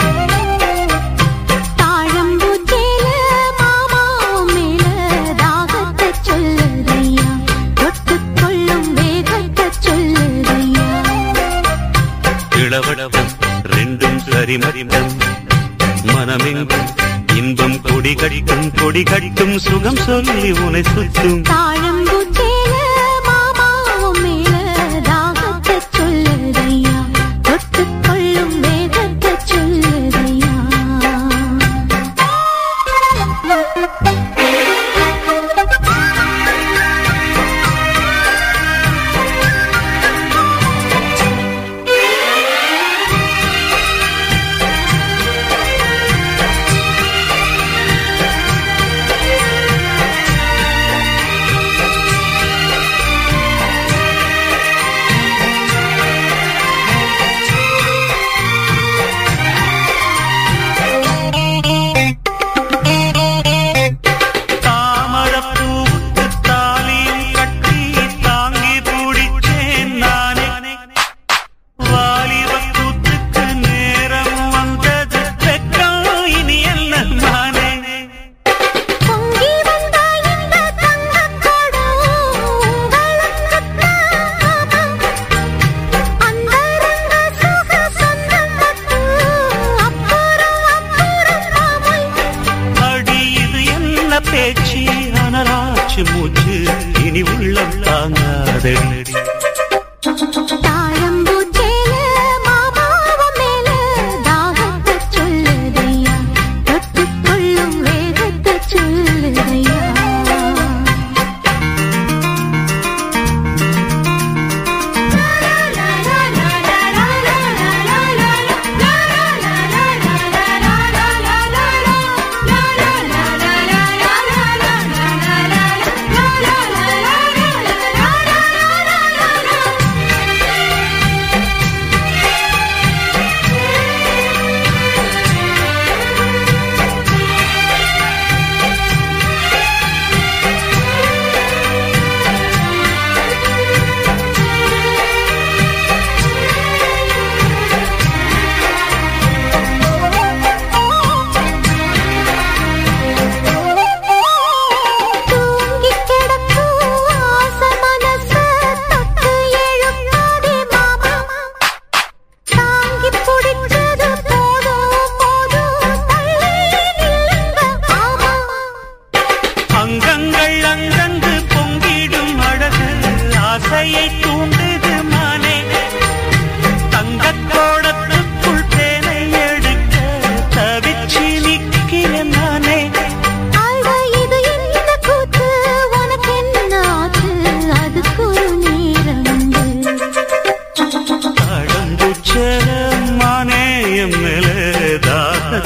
S5: தாழம்பூச்சேல மாமாவும் மேல தாகத்தை சொல்லுதையா தொட்டுக்கொள்ளும் வேகத்தை சொல்லுதையா
S7: இளவட்டம் ரெண்டும் சரிமரிமம் மனமெங்கும் இன்பம் கொடி கட்டும் கொடி கட்டும் சுகம் சொல்லி உனை சுத்தும்
S5: தாழம்பூச்சேல மாமாவும் மேல தாகத்தை சொல்லுதையா தொட்டுக்கொள்ளும் வேகத்தை சொல்லுதையா
S7: தாழம்பூச்சல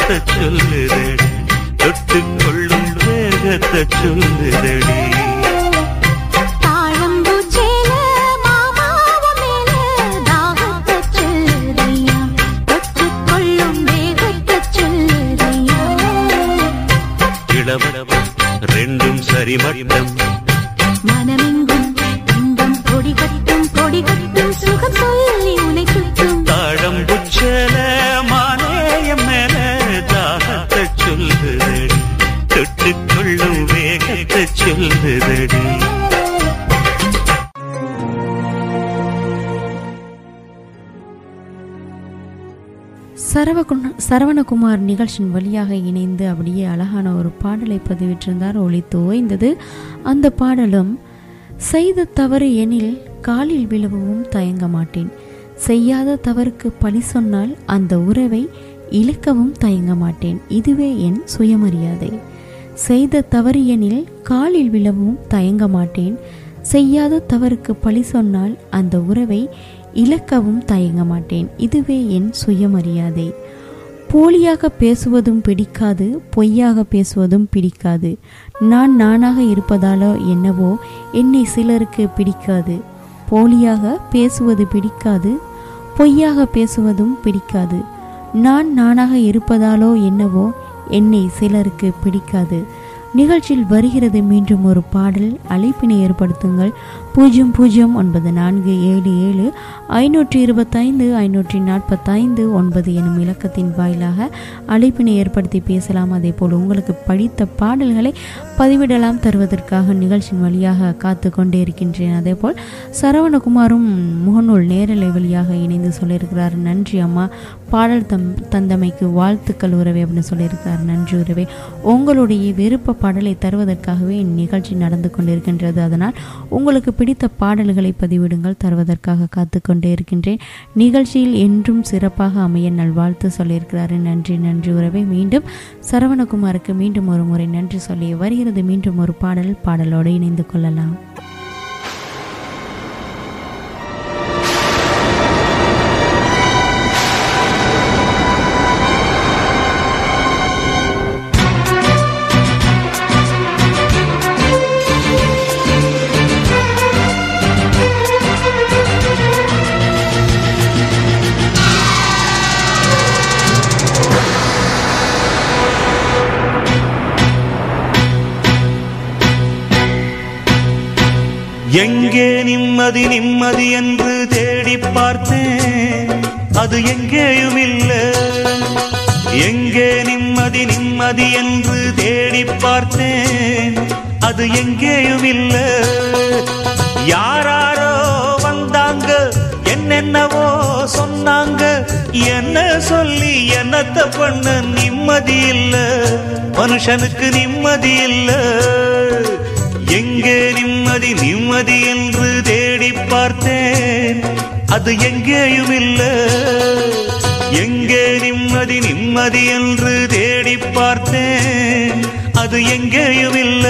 S7: தாகத்தை சொல்லுதடி தொட்டுக் கொள்ளும் வேகத்தை சொல்லுதடி
S5: தாழம்பூச்சேல மாமாவ மேல தாகத்தை சொல்லுதையா தொட்டுக் கொள்ளும் வேகத்தை சொல்லுதையா
S7: இளவளவ ரெண்டும் சரி மட்டம்
S5: மனமெங்கும் இன்பம் பொடி கட்டும் பொடி கட்டும் சுகம் சொல்லி உனை சுட்டும்
S7: தாழம்புச்சல மானேயம் மேல தாகத்தை சொல்லுதடி தொட்டுக் கொள்ளும் வேகத்தை சொல்லுதடி
S4: சரவகுண சரவணகுமார் நிகழ்ச்சியின் வழியாக இணைந்து அப்படியே அழகான ஒரு பாடலை பதிவிட்டிருந்தார் ஒளித்து ஓய்ந்தது அந்த பாடலும் செய்த தவறு எனில் காலில் விழவும் தயங்க மாட்டேன் செய்யாத தவறுக்கு பழி சொன்னால் அந்த உறவை இழக்கவும் தயங்க மாட்டேன் இதுவே என் சுயமரியாதை செய்த தவறு எனில் காலில் விழவும் தயங்க மாட்டேன் செய்யாத தவறுக்கு பழி சொன்னால் அந்த உறவை இழக்கவும் தயங்க மாட்டேன் இதுவே என் சுயமரியாதை போலியாக பேசுவதும் பிடிக்காது பொய்யாக பேசுவதும் பிடிக்காது நான் நானாக இருப்பதாலோ என்னவோ என்னை சிலருக்கு பிடிக்காது போலியாக பேசுவது பிடிக்காது பொய்யாக பேசுவதும் பிடிக்காது நான் நானாக இருப்பதாலோ என்னவோ என்னை சிலருக்கு பிடிக்காது நிகழ்ச்சியில் வருகிறது மீண்டும் ஒரு பாடல் அழைப்பினை ஏற்படுத்துங்கள் பூஜ்ஜியம் பூஜ்ஜியம் ஒன்பது நான்கு ஏழு ஏழு ஐநூற்றி இருபத்தைந்து ஐநூற்றி நாற்பத்தைந்து ஒன்பது எனும் இலக்கத்தின் வாயிலாக அழைப்பினை ஏற்படுத்தி பேசலாம் அதே போல் உங்களுக்கு படித்த பாடல்களை பதிவிடலாம் தருவதற்காக நிகழ்ச்சியின் வழியாக காத்து கொண்டே இருக்கின்றேன் அதே போல் சரவணகுமாரும் முகநூல் நேரலை வழியாக இணைந்து சொல்லியிருக்கிறார் நன்றி அம்மா பாடல் தம் தந்தமைக்கு வாழ்த்துக்கள் உறவே அப்படின்னு சொல்லியிருக்கிறார் நன்றி உறவே உங்களுடைய விருப்ப பாடலை தருவதற்காகவே இந்நிகழ்ச்சி நடந்து கொண்டிருக்கின்றது அதனால் உங்களுக்கு பிடித்த பாடல்களை பதிவிடுங்கள் தருவதற்காக காத்து கொண்டே இருக்கின்றேன் நிகழ்ச்சியில் என்றும் சிறப்பாக அமைய நல்வாழ்த்து சொல்லியிருக்கிறாரு நன்றி நன்றி உறவே மீண்டும் சரவணகுமாருக்கு மீண்டும் ஒரு முறை நன்றி சொல்லி வருகிறது மீண்டும் ஒரு பாடல் பாடலோடு இணைந்து கொள்ளலாம்
S7: எங்கே நிம்மதி நிம்மதி என்று தேடி பார்த்தேன் அது எங்கேயும் இல்ல எங்கே நிம்மதி நிம்மதி என்று தேடி பார்த்தேன் அது எங்கேயும் இல்ல யாராரோ வந்தாங்க என்னென்னவோ சொன்னாங்க என்ன சொல்லி என்னத்த பண்ண நிம்மதி இல்ல மனுஷனுக்கு நிம்மதி இல்ல எங்கே நிம்மதி நிம்மதி என்று தேடி பார்த்தேன் அது எங்கேயும் இல்ல எங்கே நிம்மதி நிம்மதி என்று தேடி பார்த்தேன் அது எங்கேயும் இல்ல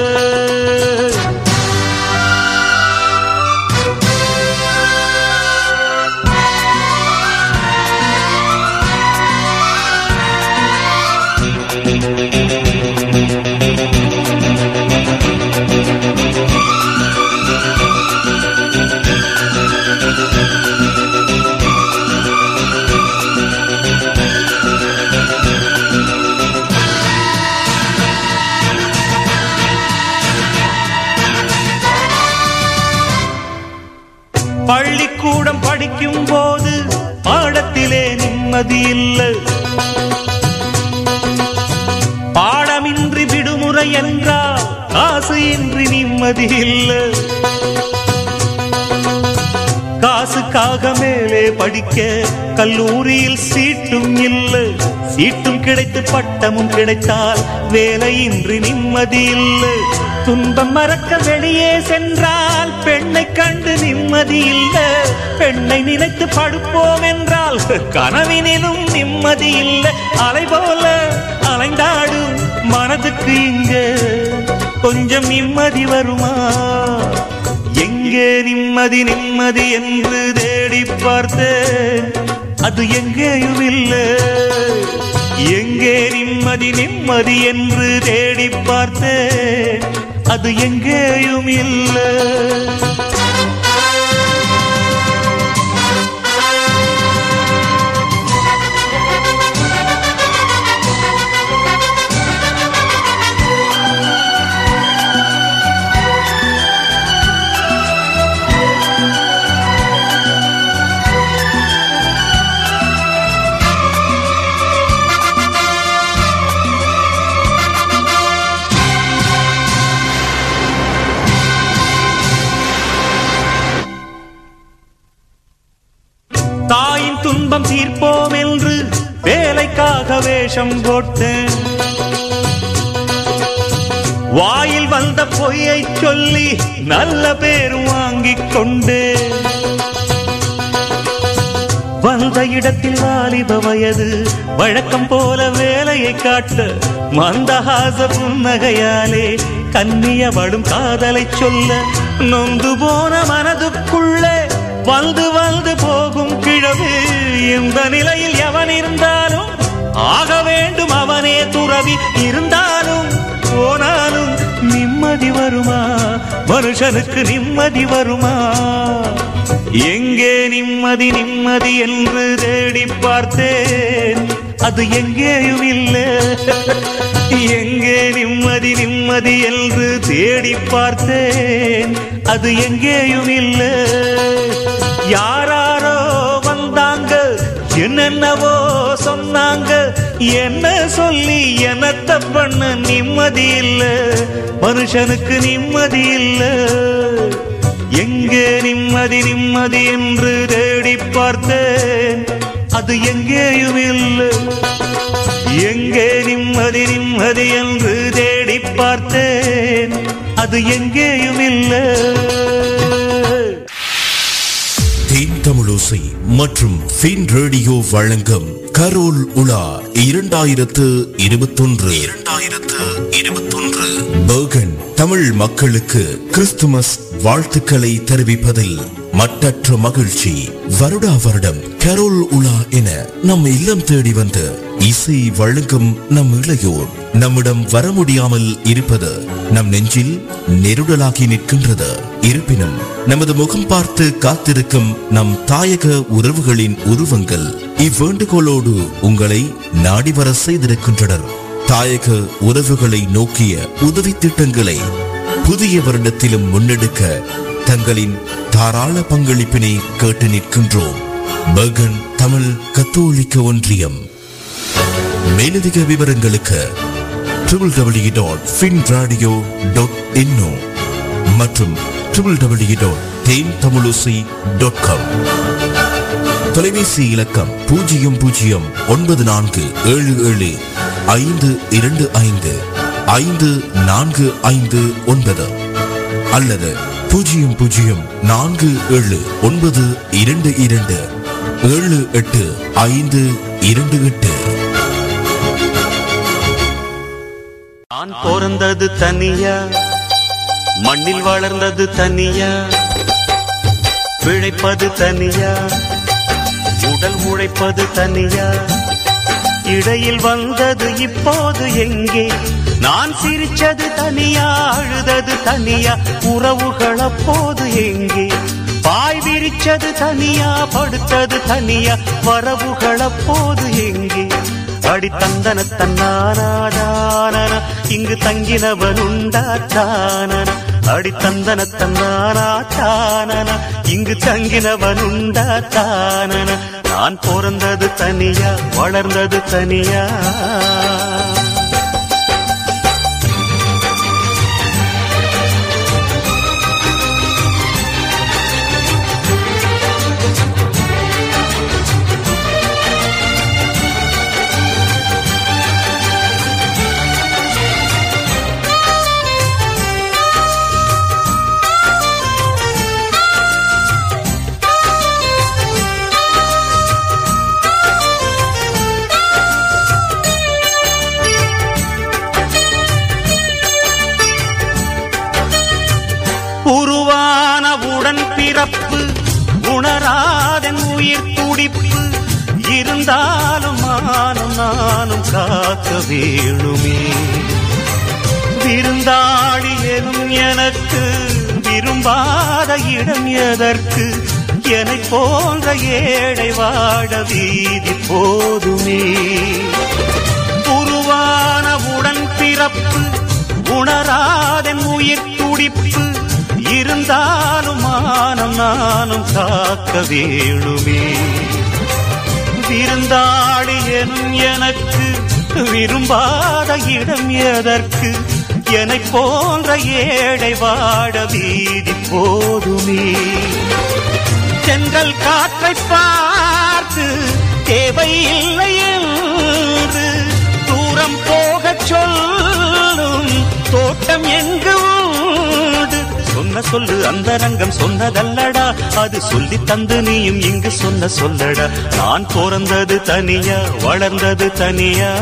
S7: பள்ளிக்கூடம் படிக்கும் போது பாடத்திலே நிம்மதி இல்லை பாடமின்றி விடுமுறை என்றால் காசு இன்றி நிம்மதி இல்லை காசுக்காக மேலே படிக்க கல்லூரியில் சீட்டும் இல்லை சீட்டும் கிடைத்து பட்டமும் கிடைத்தால் வேலையின்றி நிம்மதி இல்லை துன்பம் மறக்க வெளியே சென்றால் பெண்ணை கண்டு நிம்மதி இல்லை பெண்ணை நினைத்து படுப்போம் என்றால் கனவினிலும் நிம்மதி இல்லை அலை போல அலைந்தாடும் மனதுக்கு இங்க கொஞ்சம் நிம்மதி வருமா எங்கே நிம்மதி நிம்மதி என்று தேடி பார்த்தேன் அது எங்கேயும் இல்லை எங்கே நிம்மதி நிம்மதி என்று தேடி பார்த்தேன் அது எங்கேயும் இல்லை தாயின் துன்பம் தீர்ப்போம் என்று வேலைக்காக வேஷம் போட்டேன் வாயில் வந்த பொய்யை சொல்லி நல்ல பேர் வாங்கிக் கொண்டேன் வந்த இடத்தில் வாலிப வயது வழக்கம் போல வேலையை காட்ட மந்தஹாச புன்னகையாலே கன்னியவளும் காதலை சொல்ல நொந்து போன மனதுக்குள்ளே வந்து வந்து போகும் கிழவு இந்த நிலையில் எவன் இருந்தாலும் ஆக வேண்டும் அவனே துறவி இருந்தாலும் போனாலும் நிம்மதி வருமா மனுஷனுக்கு நிம்மதி வருமா எங்கே நிம்மதி நிம்மதி என்று தேடி பார்த்தேன் அது எங்கேயும் இல்லை எங்கே நிம்மதி நிம்மதி என்று தேடி பார்த்தேன் அது எங்கேயும் இல்லை யாராரோ வந்தாங்க என்னென்னவோ சொன்னாங்க என்ன சொல்லி என்னத்த பண்ண நிம்மதி இல்ல மனுஷனுக்கு நிம்மதி இல்ல எங்கே நிம்மதி நிம்மதி என்று தேடி பார்த்தேன் அது எங்கேயும் இல்லை எங்கே நிம்மதி நிம்மதி என்று தேடி பார்த்தேன் அது எங்கேயும் இல்லை
S3: தேன் தமிழோசை மற்றும் ஃபின் ரேடியோ வழங்கும் கரோல் உலா இரண்டாயிரத்து இருபத்தொன்று இரண்டாயிரத்து இருபத்தொன்று பர்கன் தமிழ் மக்களுக்கு கிறிஸ்துமஸ் வாழ்த்துக்களை தெரிவிப்பதில் மட்டற்ற மகிழ்ச்சி வருடா வருடம் கரோல் உலா என நம் இல்லம் தேடி வந்து இசை வழங்கும் நம் இளையோர் நம்மிடம் வர முடியாமல் இருப்பது நம் நெஞ்சில் நெருடலாகி நிற்கின்றது இருப்பினும் நமது முகம் பார்த்து காத்திருக்கும் நம் தாயக உறவுகளின் உருவங்கள் இவ்வேண்டுகோளோடு உங்களை நாடி வர செய்திருக்கின்றனர் தாயக உறவுகளை நோக்கிய உதவி திட்டங்களை புதிய வருடத்திலும் முன்னெடுக்க தங்களின் தாராள பங்களிப்பினை கேட்டு நிற்கின்றோம் பர்கன் தமிழ் கத்தோலிக்க ஒன்றியம் மேலதிக விவரங்களுக்கு ட்ரிபிள் டபிள்யூ dot fin radio dot info மற்றும் ட்ரிபிள் டபிள்யூ dot Then Tamilosai dot com தொலைபேசி இலக்கம் பூஜ்ஜியம் பூஜ்ஜியம் ஒன்பது நான்கு ஏழு ஏழு ஐந்து இரண்டு ஐந்து ஐந்து நான்கு ஐந்து ஒன்பது அல்லது பூஜ்ஜியம் பூஜ்ஜியம் நான்கு ஏழு ஒன்பது இரண்டு இரண்டு ஏழு எட்டு ஐந்து இரண்டு எட்டு
S7: நான் பிறந்தது தனியா மண்ணில் வளர்ந்தது தனியா பிழைப்பது தனியா உடல் உழைப்பது தனியா இடையில் வந்தது இப்போது எங்கே நான் சிரிச்சது தனியா அழுதது தனியா உறவுகள் அப்போது எங்கே பாய் விரிச்சது தனியா படுத்தது தனியா வரவுகள் அப்போது எங்கே அடி தந்தன தன்னானாதானன இங்கு தங்கினவன் உண்டா தானன அடி தந்தன தன்னானா தானன இங்கு தங்கினவன் உண்டா தானன நான் பிறந்தது தனியா வளர்ந்தது தனியா உருவான உடன் பிறப்பு உணராதன் உயிர் துடிப்பு இருந்தாலும் நானும் நானும் காக்க வேணுமே விருந்தாளி எனும் எனக்கு விரும்பாத இடம் எதற்கு என்னை போன்ற ஏழை வாழ வீதி போதுமே உருவான உடன் பிறப்பு உணராதன் உயிர் துடிப்பு இருந்தாலும் மானம் நானும் காக்க வேணுமே விருந்தாளி எனும் எனக்கு விரும்பாத இடம் எதற்கு என்னை போன்ற ஏழை வாட வீதி போதுமே செங்கல் காற்றை பார்த்து தேவையில்லை என்று தூரம் போகச் சொல்லும் தோட்டம் எங்கு உண்டு சொன்ன சொல்லு அந்த ரங்கம் சொன்னதல்லடா அது சொல்லி தந்து நீயும் இங்கு சொன்ன சொல்லடா நான் பிறந்தது தனியா வளர்ந்தது தனியா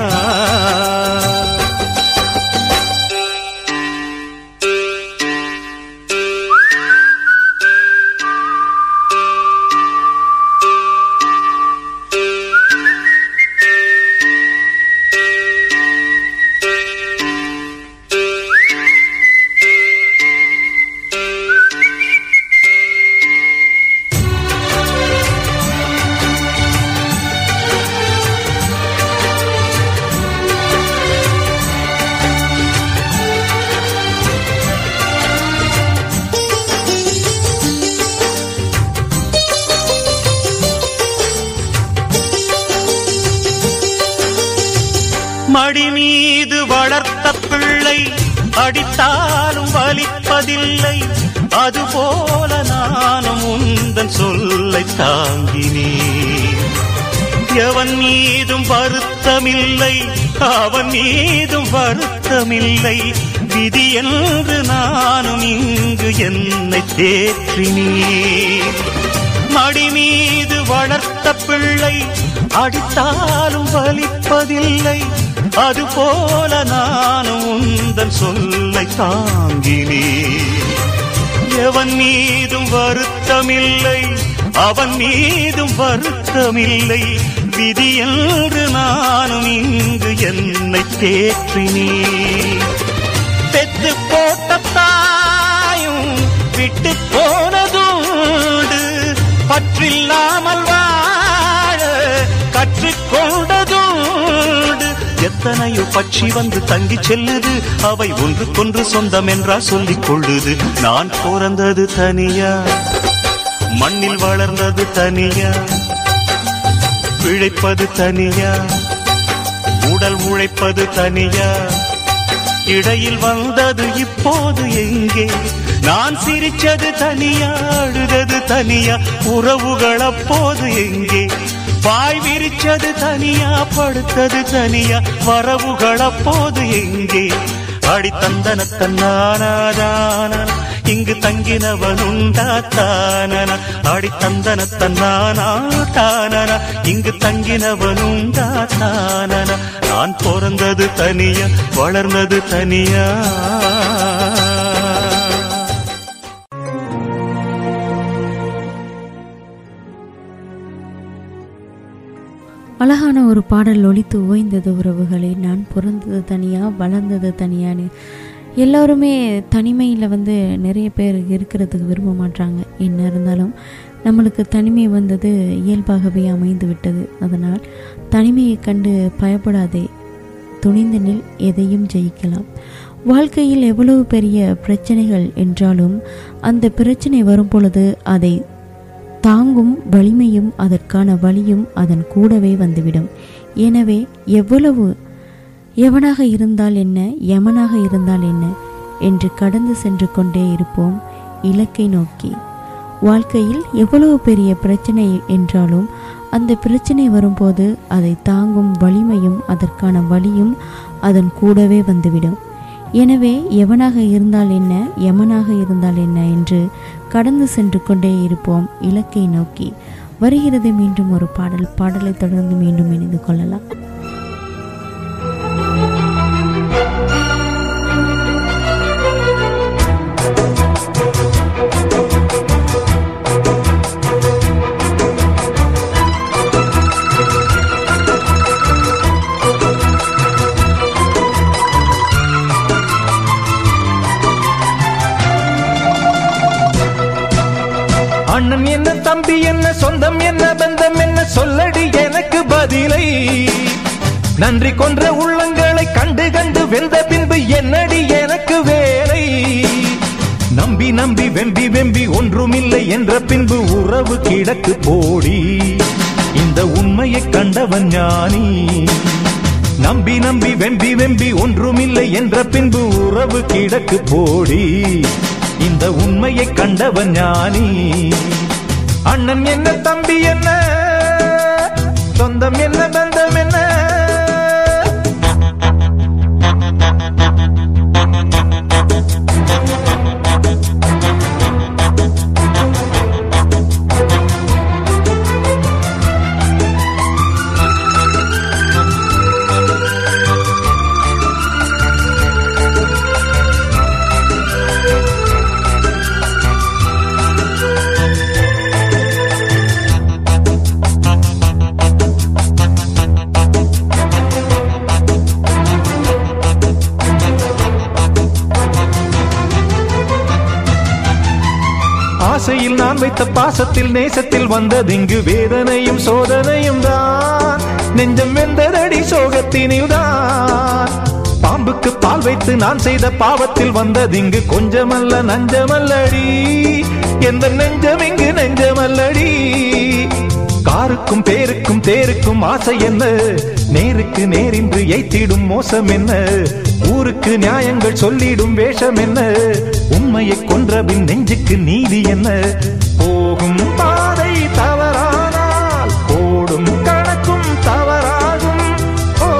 S7: மடி மீது வளர்த்த பிள்ளை அடித்தாலும் வலிப்பதில்லை அதுபோல நானும் உந்தன் சொல்லை தாங்கினேன் எவன் மீதும் வருத்தமில்லை அவன் மீதும் வருத்தமில்லை விதி என்று நானும் இங்கு என்னை தேற்றினேன் மடி மீது வளர்த்த பிள்ளை அடித்தாலும் வலிப்பதில்லை அதுபோல நானும் உந்தன் சொல்லை தாங்கினேன் எவன் மீதும் வருத்தமில்லை அவன் மீதும் வருத்தமில்லை விதி என்று நானும் இங்கு என்னை தேற்றினேன் பெத்து போட்ட தாயும் விட்டு போனதுண்டு பற்றில்லாமல் வாழ கற்றுக்கொண்டதுண்டு எத்தனையோ பட்சி வந்து தங்கி செல்லுது அவை ஒன்றுக்கொன்று சொந்தம் என்றா சொல்லிக் கொள்ளுது நான் பிறந்தது தனியா மண்ணில் வளர்ந்தது தனியா பிழைப்பது தனியா உடல் உழைப்பது தனியா இடையில் வந்தது இப்போது எங்கே நான் சிரிச்சது தனியா அழுதது தனியா உறவுகள் அப்போது எங்கே பாய் விரிச்சது தனியா படுத்தது தனியா வரவுகள் அப்போது எங்கே அடி தந்தன தன்னானாதான இங்கு தங்கினவனுண்டா தானன அடி தந்தன தன்னானா தானன இங்கு தங்கினவனுண்டா தானன நான் பிறந்தது தனியா வளர்ந்தது தனியா
S4: அழகான ஒரு பாடல் ஒலித்து ஓய்ந்தது உறவுகளே நான் பிறந்தது தனியா வளர்ந்தது தனியான்னு எல்லோருமே தனிமையில் வந்து நிறைய பேர் இருக்கிறதுக்கு விரும்ப மாட்டாங்க என்ன இருந்தாலும் நம்மளுக்கு தனிமை வந்தது இயல்பாகவே அமைந்து விட்டது அதனால் தனிமையை கண்டு பயப்படாதே துணிந்து நில் எதையும் ஜெயிக்கலாம் வாழ்க்கையில் எவ்வளவு பெரிய பிரச்சனைகள் என்றாலும் அந்த பிரச்சனை வரும் பொழுது அதை தாங்கும் வலிமையும் அதற்கான வழியும் அதன் கூடவே வந்துவிடும் எனவே எவ்வளவு எவனாக இருந்தால் என்ன யமனாக இருந்தால் என்ன என்று கடந்து சென்று கொண்டே இருப்போம் இலக்கை நோக்கி வாழ்க்கையில் எவ்வளவு பெரிய பிரச்சனை என்றாலும் அந்த பிரச்சனை வரும்போது அதை தாங்கும் வலிமையும் அதற்கான வழியும் அதன் கூடவே வந்துவிடும் எனவே எவனாக இருந்தால் என்ன யமனாக இருந்தால் என்ன என்று கடந்து சென்று கொண்டே இருப்போம் இலக்கை நோக்கி வருகிறது மீண்டும் ஒரு பாடல் பாடலை தொடர்ந்து மீண்டும் இணைந்து கொள்ளலாம்
S9: நன்றி கொன்ற உள்ளங்களை கண்டு கண்டு வெந்த பின்பு என்னடி எனக்கு வேலை நம்பி நம்பி வெம்பி வெம்பி ஒன்றுமில்லை என்ற பின்பு உறவு கிடக்கு போடி இந்த உண்மையை கண்டவன் ஞானி நம்பி நம்பி வெம்பி வெம்பி ஒன்றுமில்லை என்ற பின்பு உறவு கிடக்கு போடி இந்த உண்மையை கண்டவன் ஞானி அண்ணன் என்ன தம்பி என்ன சொந்தம் என்ன பந்தம் என்ன ஆசையில் நான் வைத்த பாசத்தில் நேசத்தில் வந்ததிங்கு வேதனையும் சோதனையும் தான் நெஞ்சம் வெந்ததடி சோகத்தினில் தான் பாம்புக்கு பால் வைத்து நான் செய்த பாவத்தில் வந்ததிங்கு கொஞ்சமல்ல நஞ்சமல்லடி எந்த நெஞ்சம் இங்கு நெஞ்சமல்லடி காருக்கும் பேருக்கும் தேருக்கும் ஆசை என்ன நேருக்கு நேரின்று எய்த்திடும் மோசம் என்ன ஊருக்கு நியாயங்கள் சொல்லிடும் வேஷம் என்ன உண்மையை கொன்றபின் நெஞ்சுக்கு நீதி என்ன போகும் பாதை தவறானால் ஓடும் கணக்கும் தவறாகும் ஓ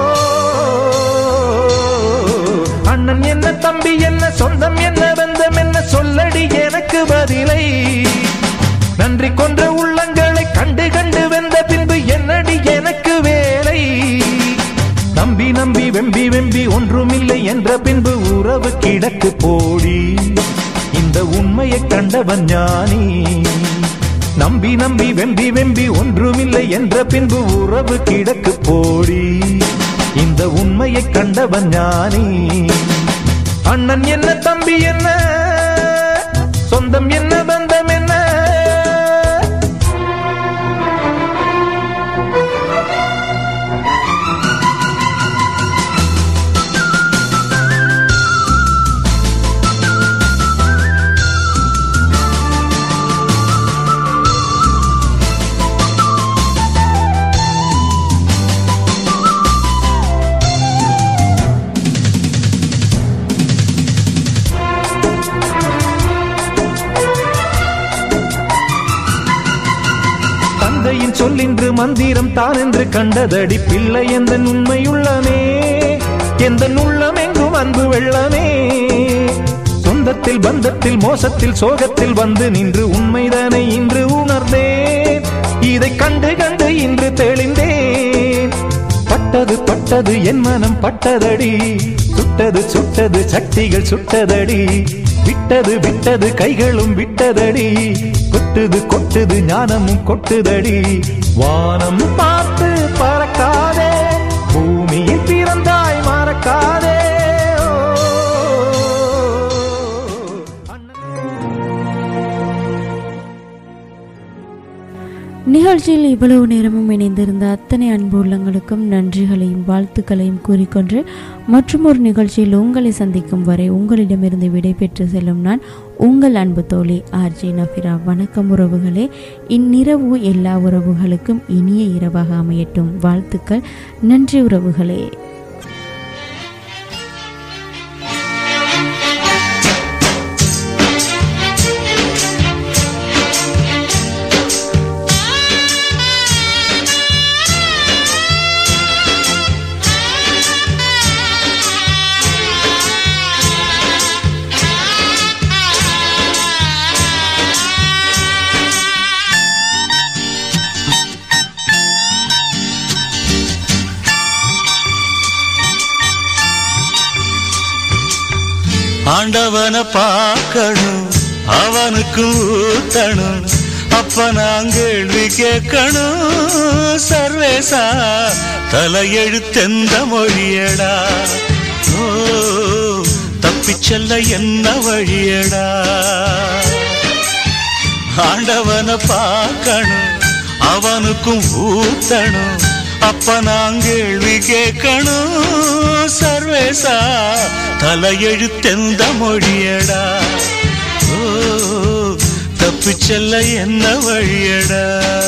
S9: அண்ணன் என்ன தம்பி என்ன சொந்தம் என்ன பந்தம் என்ன சொல்லடி எனக்கு பதிலை நன்றி கொன்ற உள்ளங்களை கண்டு கண்டு வெந்த பின்பு என்னடி எனக்கு வேலை நம்பி நம்பி வெம்பி வெம்பி ஒன்றுமில்லை என்ற பின்பு உறவு கிடக்கு போடி இந்த உண்மையை கண்டவன் ஞானி நம்பி நம்பி வெம்பி வெம்பி ஒன்றுமில்லை என்ற பின்பு உறவு கிடக்கு போடி இந்த உண்மையை கண்டவன் ஞானி அண்ணன் என்ன தம்பி என்ன சொந்தம் என்ன பந்தம் என்ன தந்தையின் சொல்லின்று மந்திரம் தான் என்று கண்டதடி பிள்ளை எந்த உண்மையுள்ளமே எந்த உள்ளம் எங்கும் அன்பு வெள்ளமே சொந்தத்தில் பந்தத்தில் மோசத்தில் சோகத்தில் வந்து நின்று உண்மைதானே இன்று உணர்ந்தேன் இதை கண்டு கண்டு இன்று தெளிந்தேன் பட்டது பட்டது என் மனம் பட்டதடி சுட்டது சுட்டது சக்திகள் சுட்டதடி விட்டது விட்டது கைகளும் விட்டதடி கொட்டுது கொட்டுது ஞானமும் கொட்டுதடி வானம் பார்த்து பறக்காதே பூமியில் பிறந்தாய் மறக்காதே ஓ.
S4: நிகழ்ச்சியில் இவ்வளவு நேரமும் இணைந்திருந்த அத்தனை அன்பு உள்ளங்களுக்கும் நன்றிகளையும் வாழ்த்துக்களையும் கூறிக்கொண்டு மற்றும் ஒரு நிகழ்ச்சியில் உங்களை சந்திக்கும் வரை உங்களிடமிருந்து விடைபெற்று செல்லும் நான் உங்கள் அன்பு தோழி ஆர்ஜி நஃபிரா வணக்கம் உறவுகளே இந்நிரவு எல்லா உறவுகளுக்கும் இனிய இரவாக அமையட்டும் வாழ்த்துக்கள் நன்றி உறவுகளே
S7: ஆண்டவனை பார்க்கணும் அவனுக்கு ஊத்தணும் அப்ப நான் கேள்வி கேட்கணும் சர்வேசா தலையெழுத்தெந்த மொழியடா ஓ தப்பிச் செல்ல என்ன வழியடா ஆண்டவனை பார்க்கணும் அவனுக்கும் ஊத்தணும் அப்ப நான் கேள்வி கேட்கணும் சர்வேசா தலையெழுத்தெந்த மொழியடா ஓ தப்பிச் செல்ல என்ன வழியடா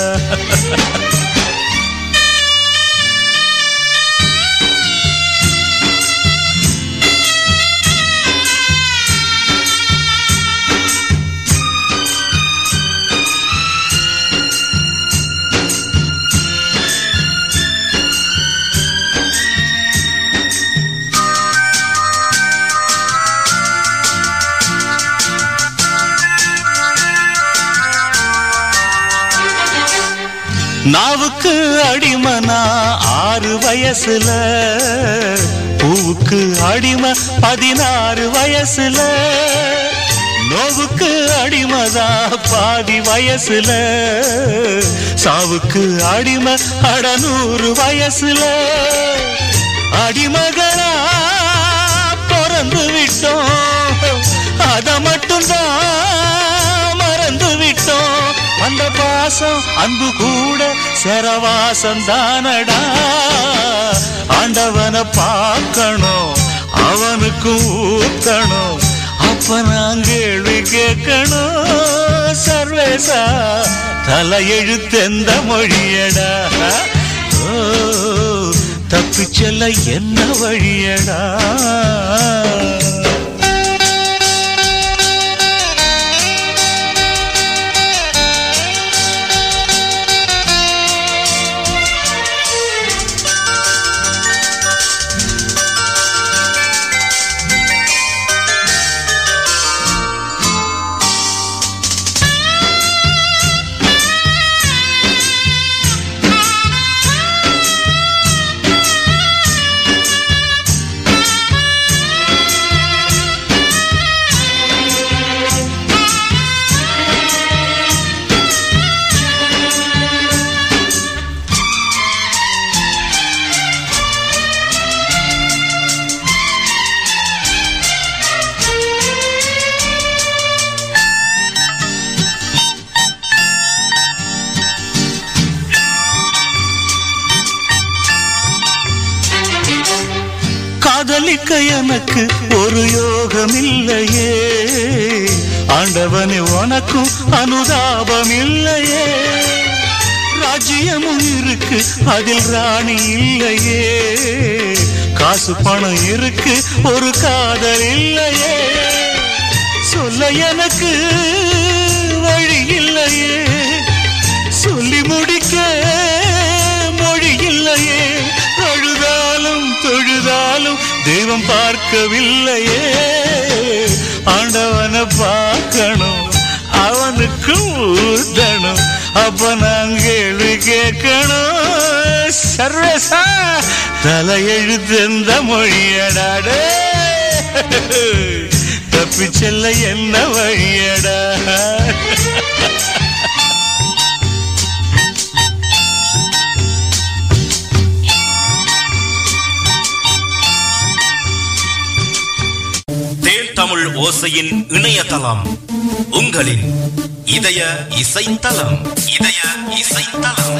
S7: நாவுக்கு அடிமனா ஆறு வயசுல பூவுக்கு அடிமை பதினாறு வயசுல நோவுக்கு அடிமதா பாதி வயசுல சாவுக்கு அடிமை அடநூறு வயசுல அடிமகளா பிறந்து விட்டோம் அத மட்டும்தான் மறந்து விட்டோம் அந்த பாசம் அன்பு கூட சரவாசம் தானடா ஆண்டவனை பார்க்கணும் அவனுக்கு ஊத்தணும் அப்ப நான் கேள்வி கேட்கணும் சர்வேசா தலையெழுத்தெந்த மொழியடா ஓ தப்பிச் செல்ல என்ன வழியடா காதலிக்க எனக்கு ஒரு யோகம் இல்லையே ஆண்டவனே உனக்கும் அனுதாபம் இல்லையே ராஜ்யமும் இருக்கு அதில் ராணி இல்லையே காசு பணம் இருக்கு ஒரு காதல் இல்லையே சொல்ல எனக்கு வழி இல்லையே சொல்லி முடிக்க மொழி இல்லையே அழுதாலும் தொழுதாலும் தெய்வம் பார்க்கவில்லையே ஆண்டவனை பார்க்கணும் அவனுக்கு ஊதணும் அப்ப நான் கேள்வி கேட்கணும் சர்வேசா தலையெழுத்து எந்த மொழியடாடே தப்பிச் செல்ல என்ன வழியடா
S10: தேன் தமிழ் ஓசையின் இணையதளம் உங்களின் இதய இசைத்தலம் இதய இசைத்தலம்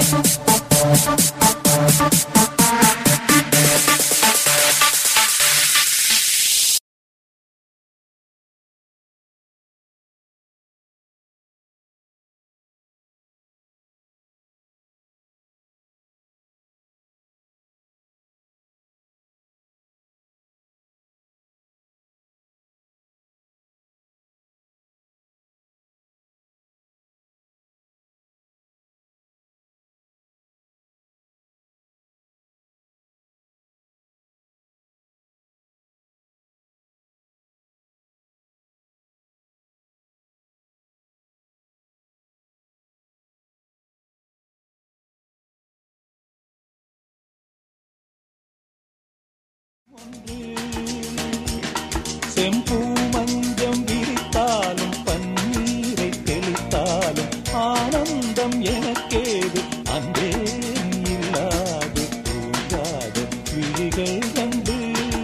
S11: செம்பூ மஞ்சம் விரித்தாலும் பன்னீரை தெளித்தாலும் ஆனந்தம் எனக்கேது அன்பே இல்லாது தூங்காத விழிகள் கண்டு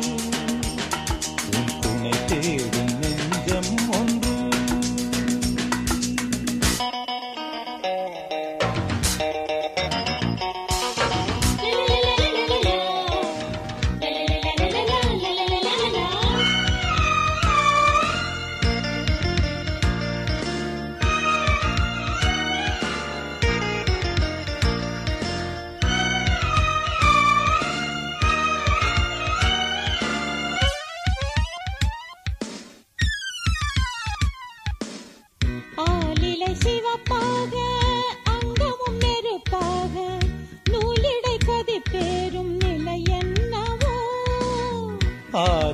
S11: உன் துணை தேடும் நெஞ்சம் ஒன்று
S5: Thank you.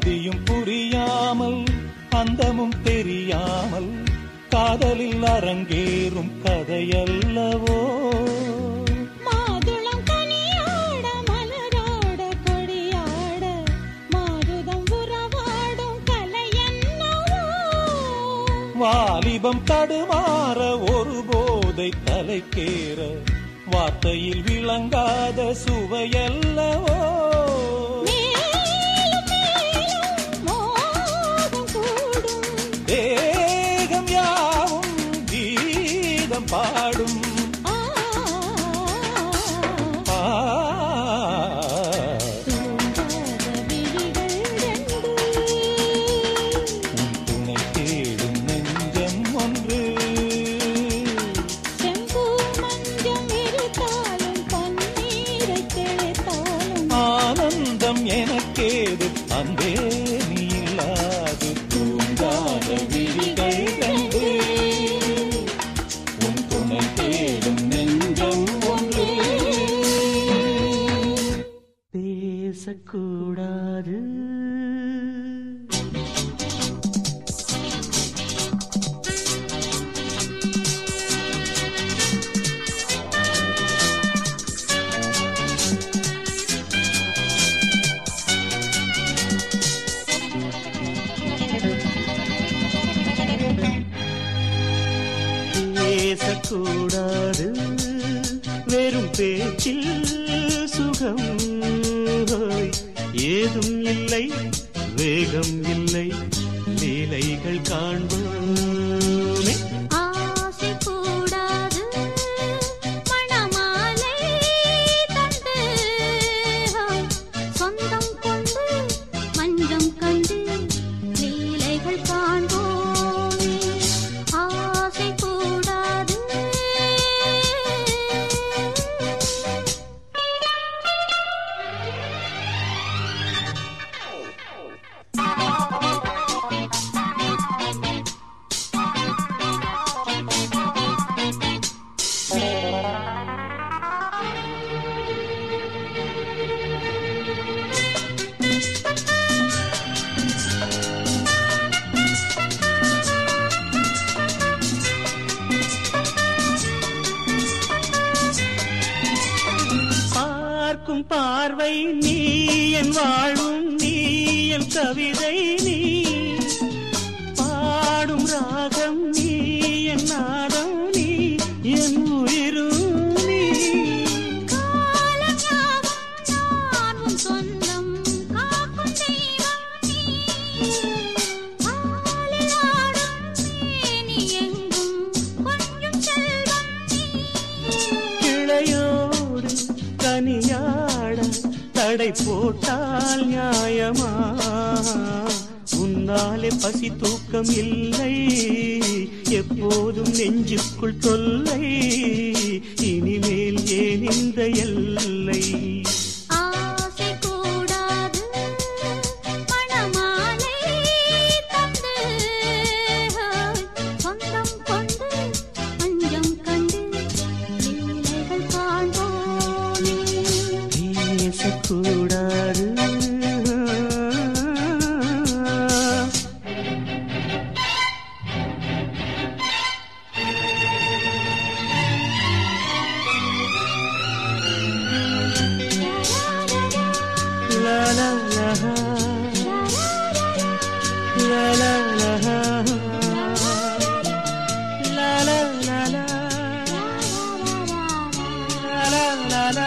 S11: ஆதியும் புரியாமல் அந்தமும் தெரியாமல் காதலில் அரங்கேறும் கதையல்லவோ
S12: மாதுளம் கனியாட மலராட கொடியாட மாருதம் உறவாடும் கலையன்னவோ
S11: வாலிபம் தடுமாற ஒரு போதை தலைக்கேற வார்த்தையில் விளங்காத சுவையல்லவோ
S12: மேலும் மேலும் மோகம் கூடும்
S11: தேகம் யாவும் கீதம் பாடும்
S12: ஆ
S11: ஆ,
S12: தூங்காத விழிகள் ரெண்டு
S11: உன் துணை தேடும் நெஞ்சம் ஒன்று
S12: செம்பூ மஞ்சம் இருத்தாலும் பன்னீரை தெளித்தாலும்
S11: ஆனந்தம் எனக்கேது அன்பே நீ இல்லாது தூங்காத விழிகள் கண்டு உன் துணை தேடும் நெஞ்சம் ஒன்று
S8: பேசக்கூடாது பேசக்கூடாது வெறும் பேச்சில் சுகம் ஹோய். ஏதும் இல்லை வேகம் இல்லை லீலைகள் காண்போமே
S5: ஆசை கூடாது மணமாலை தந்து சொந்தம் கொண்டு மஞ்சம் கண்டு லீலைகள் காண்போமே ஆசை கூடாது
S8: பார்க்கும் பார்வை நீ என் வாழும் நீ என் கவிதை நீ பாடும் ராகம் நீ என் நாதம் நீ என் உயிரும் நீ
S5: காலம் யாவும் நான் உன் சொந்தம் காக்கும் தெய்வம் நீ ஆளில் ஆடும் மேனி எங்கும் கொஞ்சம் செல்வம் நீ
S8: கிளையோடு கனியாட தடை போட்டால் நியாயமா உன்னாலே பசி தூக்கம் இல்லை எப்போதும் நெஞ்சுக்குள் தொல்லை இனிமேல் ஏன் இந்த எல்லை
S5: ஆசை கூடாது மணமாலை தந்து சொந்தம் கொண்டு அஞ்சம் கண்டு லீலைகள் காண்போமே
S8: பேசக்கூடாது லா லா லா லா லா லா லா லா லா லா லா லா லா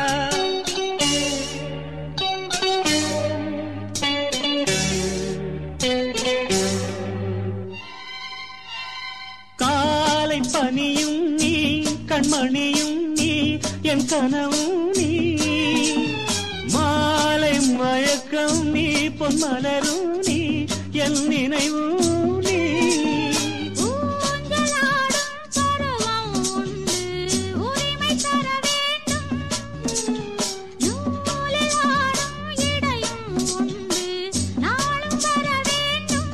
S8: காலை பனியும் நீ கண்மணியும் நீ என் கனவும் நீ மாலை மயக்கம் நீ பொன்மலரும் நீ என் நினைவும் நீ
S5: ஊஞ்சலாடும் பருவம் உண்டு உரிமை தர வேண்டும் நூலில் ஆடும் இடையும் உண்டு நாளும் வர வேண்டும்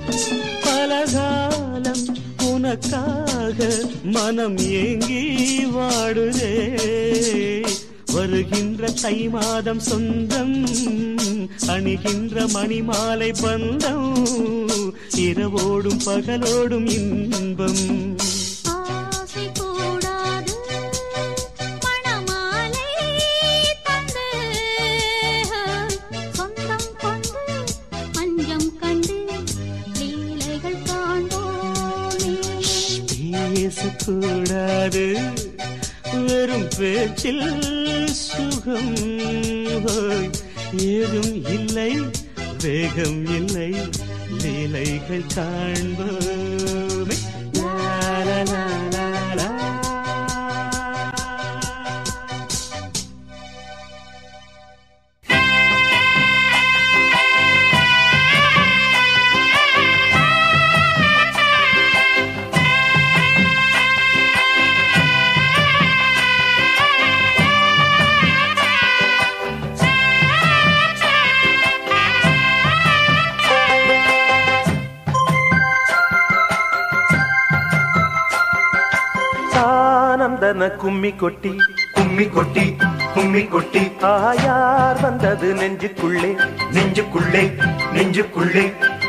S8: பலகாலம் உனக்காக மனம் ஏங்கி வாடுதே வருகின்ற
S7: தை மாதம் சொந்தம் அணிகின்ற மணிமாலை பந்தம் இரவோடும் பகலோடும் இன்பம்
S5: ஆசை கூடாது மணமாலை தந்து சொந்தம் கொண்டு அஞ்சம் கண்டு லீலைகள் காண்போமே
S7: பேசக்கூடாது வெறும் பேச்சில் சுகம் ஹோய். ஏதும் இல்லை வேகம் இல்லை லீலைகள் காண்போமே லா, லா, லா, லா, லா.
S9: ஆனந்தன கும்மி கொட்டி கும்மி கொட்டி கும்மி கொட்டி ஆயார் வந்தது நெஞ்சுக்குள்ளே நெஞ்சுக்குள்ளே நெஞ்சுக்குள்ளே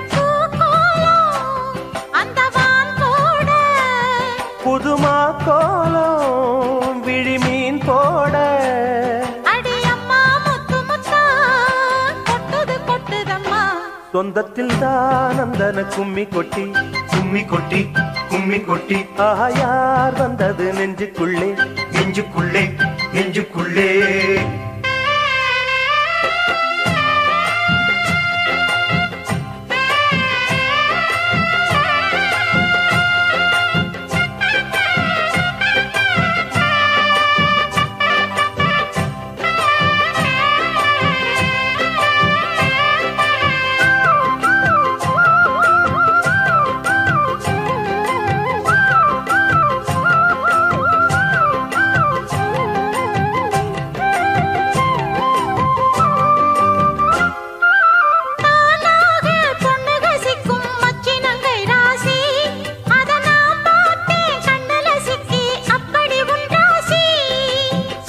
S5: அந்த வான் போட
S9: புதுமா கோலம் விழிமீன் போட
S5: அடி அம்மா முத்து முத்தா கொட்டுது கொட்டுதம்மா
S9: சொந்தத்தில் தானந்தன கும்மி கொட்டி கும்மி கொட்டி கும்மி கொட்டி ஆயார் வந்தது நெஞ்சுக்குள்ளே நெஞ்சுக்குள்ளே நெஞ்சுக்குள்ளே